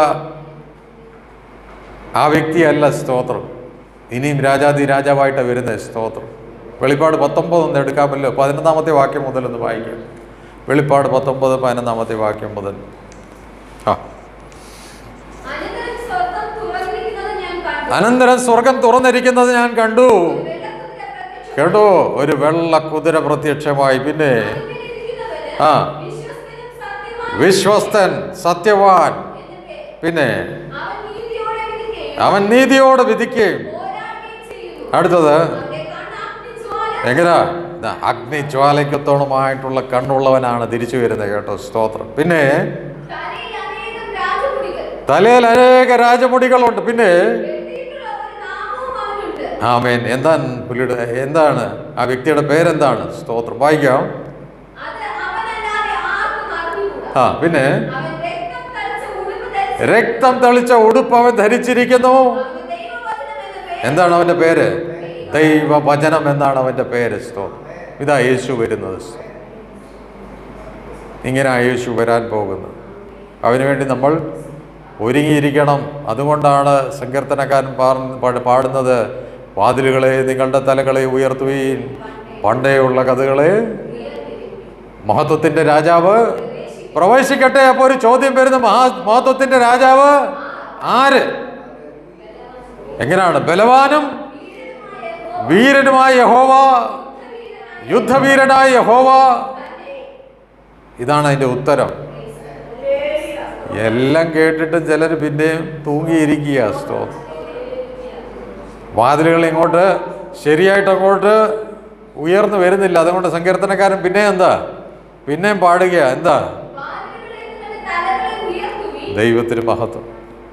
ആ വ്യക്തിയല്ല സ്തോത്രം ഇനിയും രാജാതി രാജാവായിട്ട് വരുന്നത് സ്തോത്രം വെളിപ്പാട് പത്തൊമ്പത് ഒന്ന് എടുക്കാമല്ലോ പതിനൊന്നാമത്തെ വാക്യം മുതൽ ഒന്ന് വായിക്കാം വെളിപ്പാട് പത്തൊമ്പത് പതിനൊന്നാമത്തെ വാക്യം മുതൽ ആ അനന്തരം സ്വർഗ്ഗം തുറന്നിരിക്കുന്നത് ഞാൻ കണ്ടു. അനന്തരം സ്വർഗം തുറന്നിരിക്കുന്നത് ഞാൻ കണ്ടു വെള്ളക്കുതിര പ്രത്യക്ഷ- കേട്ടോ ഒരു വെള്ള കുതിര പ്രത്യക്ഷമായി പിന്നെ അതിലിരിക്കുന്നവന് ആ. വിശ്വസ്തനും സത്യവാനും വിശ്വസ്തൻ സത്യവാൻ എന്നിട്ട് പിന്നെ അവൻ നീതിയോടെ വിധിക്കുകയും അവൻ നീതിയോടെ വിധിക്കുകയും പോരാടുകയും ചെയ്യുന്നു. അടുത്തത് അവന്റെ കണ്ണ് അഗ്നിജ്വാല എങ്ങനാ ദാ അഗ്നിജ്വാലയ്ക്കത്തോളമായിട്ടുള്ള കണ്ണുള്ളവനാണ് തിരിച്ചു വരുന്നത് കേട്ടോ സ്തോത്രം പിന്നെ തലയിൽ അനേകം രാജമുടികൾ. തലയിൽ അനേക രാജമുടികളുണ്ട് പിന്നെ എഴുതിയിട്ടുള്ള ഒരു നാമവും അവനുണ്ട്. ആമേൻ എന്താണ് പുള്ളിയുടെ എന്താണ് ആ വ്യക്തിയുടെ പേരെന്താണ് സ്തോത്രം വായിക്കാം അത് അവനല്ലാതെ ആർക്കും അറിഞ്ഞുകൂടാ. ആ പിന്നെ അവൻ രക്തം തളിച്ച ഉടുപ്പ് ധരിച്ച് രക്തം തെളിച്ച ഉടുപ്പ് അവൻ ധരിച്ചിരിക്കുന്നു അവന് ദൈവവചനം എന്ന പേര് എന്താണ് അവൻ്റെ പേര് ദൈവവചനം എന്നാണ് അവൻ്റെ പേര് സ്തോത്രം ഇതാ യേശു വരുന്നത് സ്തോത്രം. ഇങ്ങനെ യേശു വരാൻ പോകുന്നത് അതിനുവേണ്ടി നമ്മൾ ഒരുങ്ങിയിരിക്കണം അതുകൊണ്ടാണ് സങ്കീർത്തനക്കാരൻ പാടുന്ന- പാട്- പാടുന്നത് വാതിലുകളെ നിങ്ങളുടെ തലകളെ ഉയർത്തുകയും പണ്ടേയുള്ള കഥകളെ മഹത്വത്തിൻ്റെ രാജാവ് പ്രവേശിക്കട്ടെ അപ്പോൾ ഒരു ചോദ്യം വരുന്നു മഹാ മഹത്വത്തിൻ്റെ രാജാവ് ആര് എങ്ങനെയാണ് ബലവാനും വീരനുമായ യഹോവ യുദ്ധവീരനായ യഹോവ ഇതാണ് അതിൻ്റെ ഉത്തരം എല്ലാം കേട്ടിട്ട് ചിലർ പിന്നെയും തൂങ്ങിയിരിക്കുക സ്തോത്രം വാതിലുകൾ ഇങ്ങോട്ട് ശരിയായിട്ട് അങ്ങോട്ട് ഉയർന്നു വരുന്നില്ല അതുകൊണ്ട് സങ്കീർത്തനക്കാരൻ പിന്നെ എന്താ പിന്നെയും പാടുക എന്താ വാതിലുകളെ നിങ്ങളുടെ തലകളെ ഉയർത്തുവീൻ ദൈവത്തിന് മഹത്വം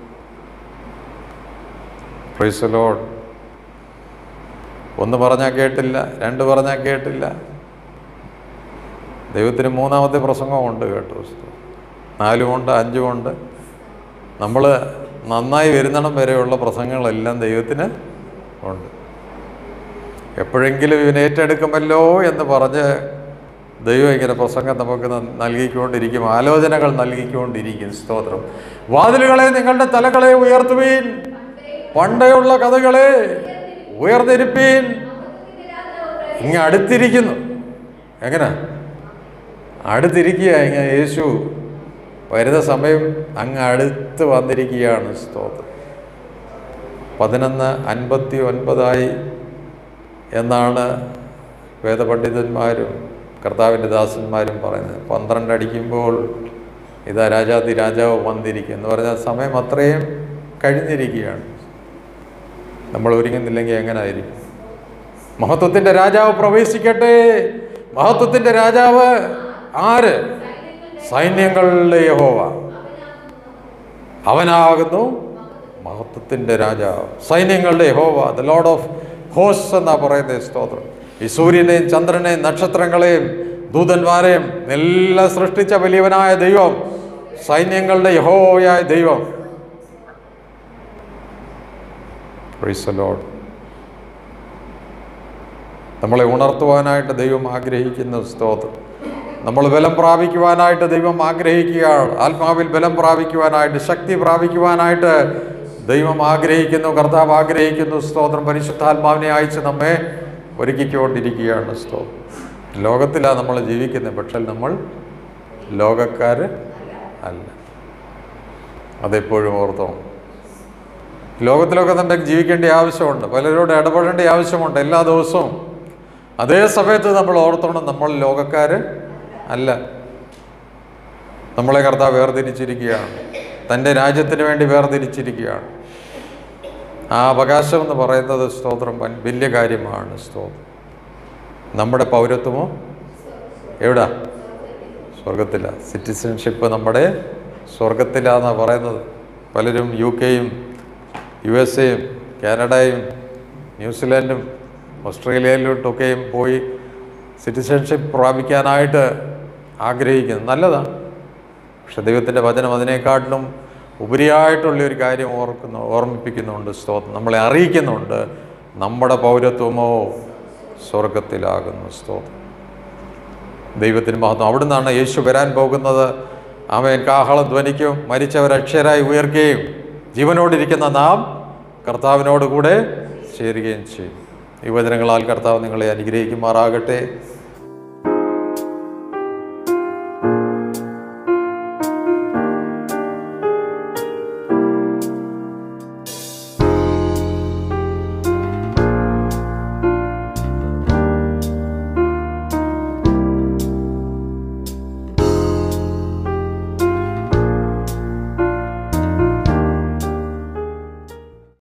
പ്രൈസ് ലോഡ് ഒന്ന് പറഞ്ഞാൽ കേട്ടില്ല രണ്ട് പറഞ്ഞാൽ കേട്ടില്ല ദൈവത്തിന് മൂന്നാമത്തെ പ്രസംഗമുണ്ട് കേട്ടോ നാലുമുണ്ട് അഞ്ചുമുണ്ട് നമ്മൾ നന്നായി വരുന്നിടം വരെയുള്ള പ്രസംഗങ്ങളെല്ലാം ദൈവത്തിന് ഉണ്ട് എപ്പോഴെങ്കിലും ഇവൻ ഏറ്റെടുക്കുമല്ലോ എന്ന് പറഞ്ഞ് ദൈവം ഇങ്ങനെ പ്രസംഗം നമുക്ക് ന- നൽകിക്കൊണ്ടിരിക്കും ആലോചനകൾ നൽകിക്കൊണ്ടിരിക്കും സ്തോത്രം വാതിലുകളെ നിങ്ങളുടെ തലകളെ ഉയർത്തുവീൻ പണ്ടേയുള്ള കഥകളെ ഉയർന്നിരിപ്പീൻ ഇങ്ങ് അടുത്തിരിക്കുന്നു എങ്ങനെ അടുത്തിരിക്കുക ഇങ്ങ് യേശു വരുന്ന സമയം അങ്ങ് അടുത്ത് വന്നിരിക്കുകയാണ് സ്തോത്രം പതിനൊന്ന് അൻപത്തി ഒൻപതായി എന്നാണ് വേദപണ്ഡിതന്മാരും കർത്താവിൻ്റെ ദാസന്മാരും പറയുന്നത് പന്ത്രണ്ട് അടിക്കുമ്പോൾ ഇതാ രാജാതി രാജാവ് വന്നിരിക്കും എന്ന് പറഞ്ഞാൽ സമയം അത്രയും കഴിഞ്ഞിരിക്കുകയാണ് നമ്മൾ ഒരുങ്ങുന്നില്ലെങ്കിൽ എങ്ങനെ ആയിരിക്കും മഹത്വത്തിൻ്റെ രാജാവ് പ്രവേശിക്കട്ടെ മഹത്വത്തിൻ്റെ രാജാവ് ആര് സൈന്യങ്ങളുടെ യഹോവ അവനാകുന്നു മഹത്വത്തിൻ്റെ രാജാവ് സൈന്യങ്ങളുടെ യഹോവ ദ ലോർഡ് ഓഫ് ഹോസ് എന്നാ പറയുന്നത് സ്തോത്രം ഈ സൂര്യനെയും ചന്ദ്രനെയും നക്ഷത്രങ്ങളെയും ദൂതന്മാരെയും എല്ലാം സൃഷ്ടിച്ച വലിയവനായ ദൈവം സൈന്യങ്ങളുടെ യഹോവയായ ദൈവം Praise the Lord. നമ്മളെ ഉണർത്തുവാനായിട്ട് ദൈവം ആഗ്രഹിക്കുന്ന സ്തോത്രം നമ്മൾ ബലം പ്രാപിക്കുവാനായിട്ട് ദൈവം ആഗ്രഹിക്കുകയാണ് ആത്മാവിൽ ബലം പ്രാപിക്കുവാനായിട്ട് ശക്തി പ്രാപിക്കുവാനായിട്ട് ദൈവം ആഗ്രഹിക്കുന്നു കർത്താവ് ആഗ്രഹിക്കുന്നു സ്തോത്രം പരിശുദ്ധാത്മാവിനെ അയച്ച് നമ്മെ ഒരുക്കിക്കൊണ്ടിരിക്കുകയാണ് സ്തോത്രം ലോകത്തിലാണ് നമ്മൾ ജീവിക്കുന്നത് പക്ഷേ നമ്മൾ ലോകക്കാർ അല്ല അതെപ്പോഴും ഓർത്തോ ലോകത്തിലൊക്കെ തന്നെ ജീവിക്കേണ്ട ആവശ്യമുണ്ട് പലരോട് ഇടപെടേണ്ട ആവശ്യമുണ്ട് എല്ലാ ദിവസവും അതേ സമയത്ത് നമ്മൾ ഓർത്തോണം നമ്മൾ ലോകക്കാർ അല്ല നമ്മളെ കർത്താവ് വേർതിരിച്ചിരിക്കുകയാണ് തൻ്റെ രാജ്യത്തിന് വേണ്ടി വേർതിരിച്ചിരിക്കുകയാണ് ആ അവകാശം എന്ന് പറയുന്നത് സ്തോത്രം വൻ വലിയ കാര്യമാണ് സ്തോത്രം നമ്മുടെ പൗരത്വമോ എവിടാ സ്വർഗത്തില സിറ്റിസൺഷിപ്പ് നമ്മുടെ സ്വർഗത്തിലാന്നാണ് പറയുന്നത് പലരും യു കെയും യു എസ് എയും കാനഡയും ന്യൂസിലാൻഡും ഓസ്ട്രേലിയയിലോട്ടൊക്കെയും പോയി സിറ്റിസൺഷിപ്പ് പ്രാപിക്കാനായിട്ട് ആഗ്രഹിക്കുന്നു നല്ലതാണ് പക്ഷെ ദൈവത്തിൻ്റെ വചനം അതിനേക്കാട്ടിലും ഉപരിയായിട്ടുള്ള ഒരു കാര്യം ഓർക്കുന്നു ഓർമ്മിപ്പിക്കുന്നുണ്ട് സ്തോത്രം നമ്മളെ അറിയിക്കുന്നുണ്ട് നമ്മുടെ പൗരത്വമോ സ്വർഗത്തിലാകുന്നു സ്തോത്രം ദൈവത്തിന് മഹത്വം അവിടുന്നാണ് യേശു വരാൻ പോകുന്നത് അവൻ കാഹളം ധ്വനിക്കും മരിച്ചവർ അക്ഷരായി ഉയർക്കുകയും ജീവനോടിരിക്കുന്ന നാം കർത്താവിനോട് കൂടെ ചേരുകയും ചെയ്യും ഈ വചനങ്ങളാൽ കർത്താവ് നിങ്ങളെ അനുഗ്രഹിക്കുമാറാകട്ടെ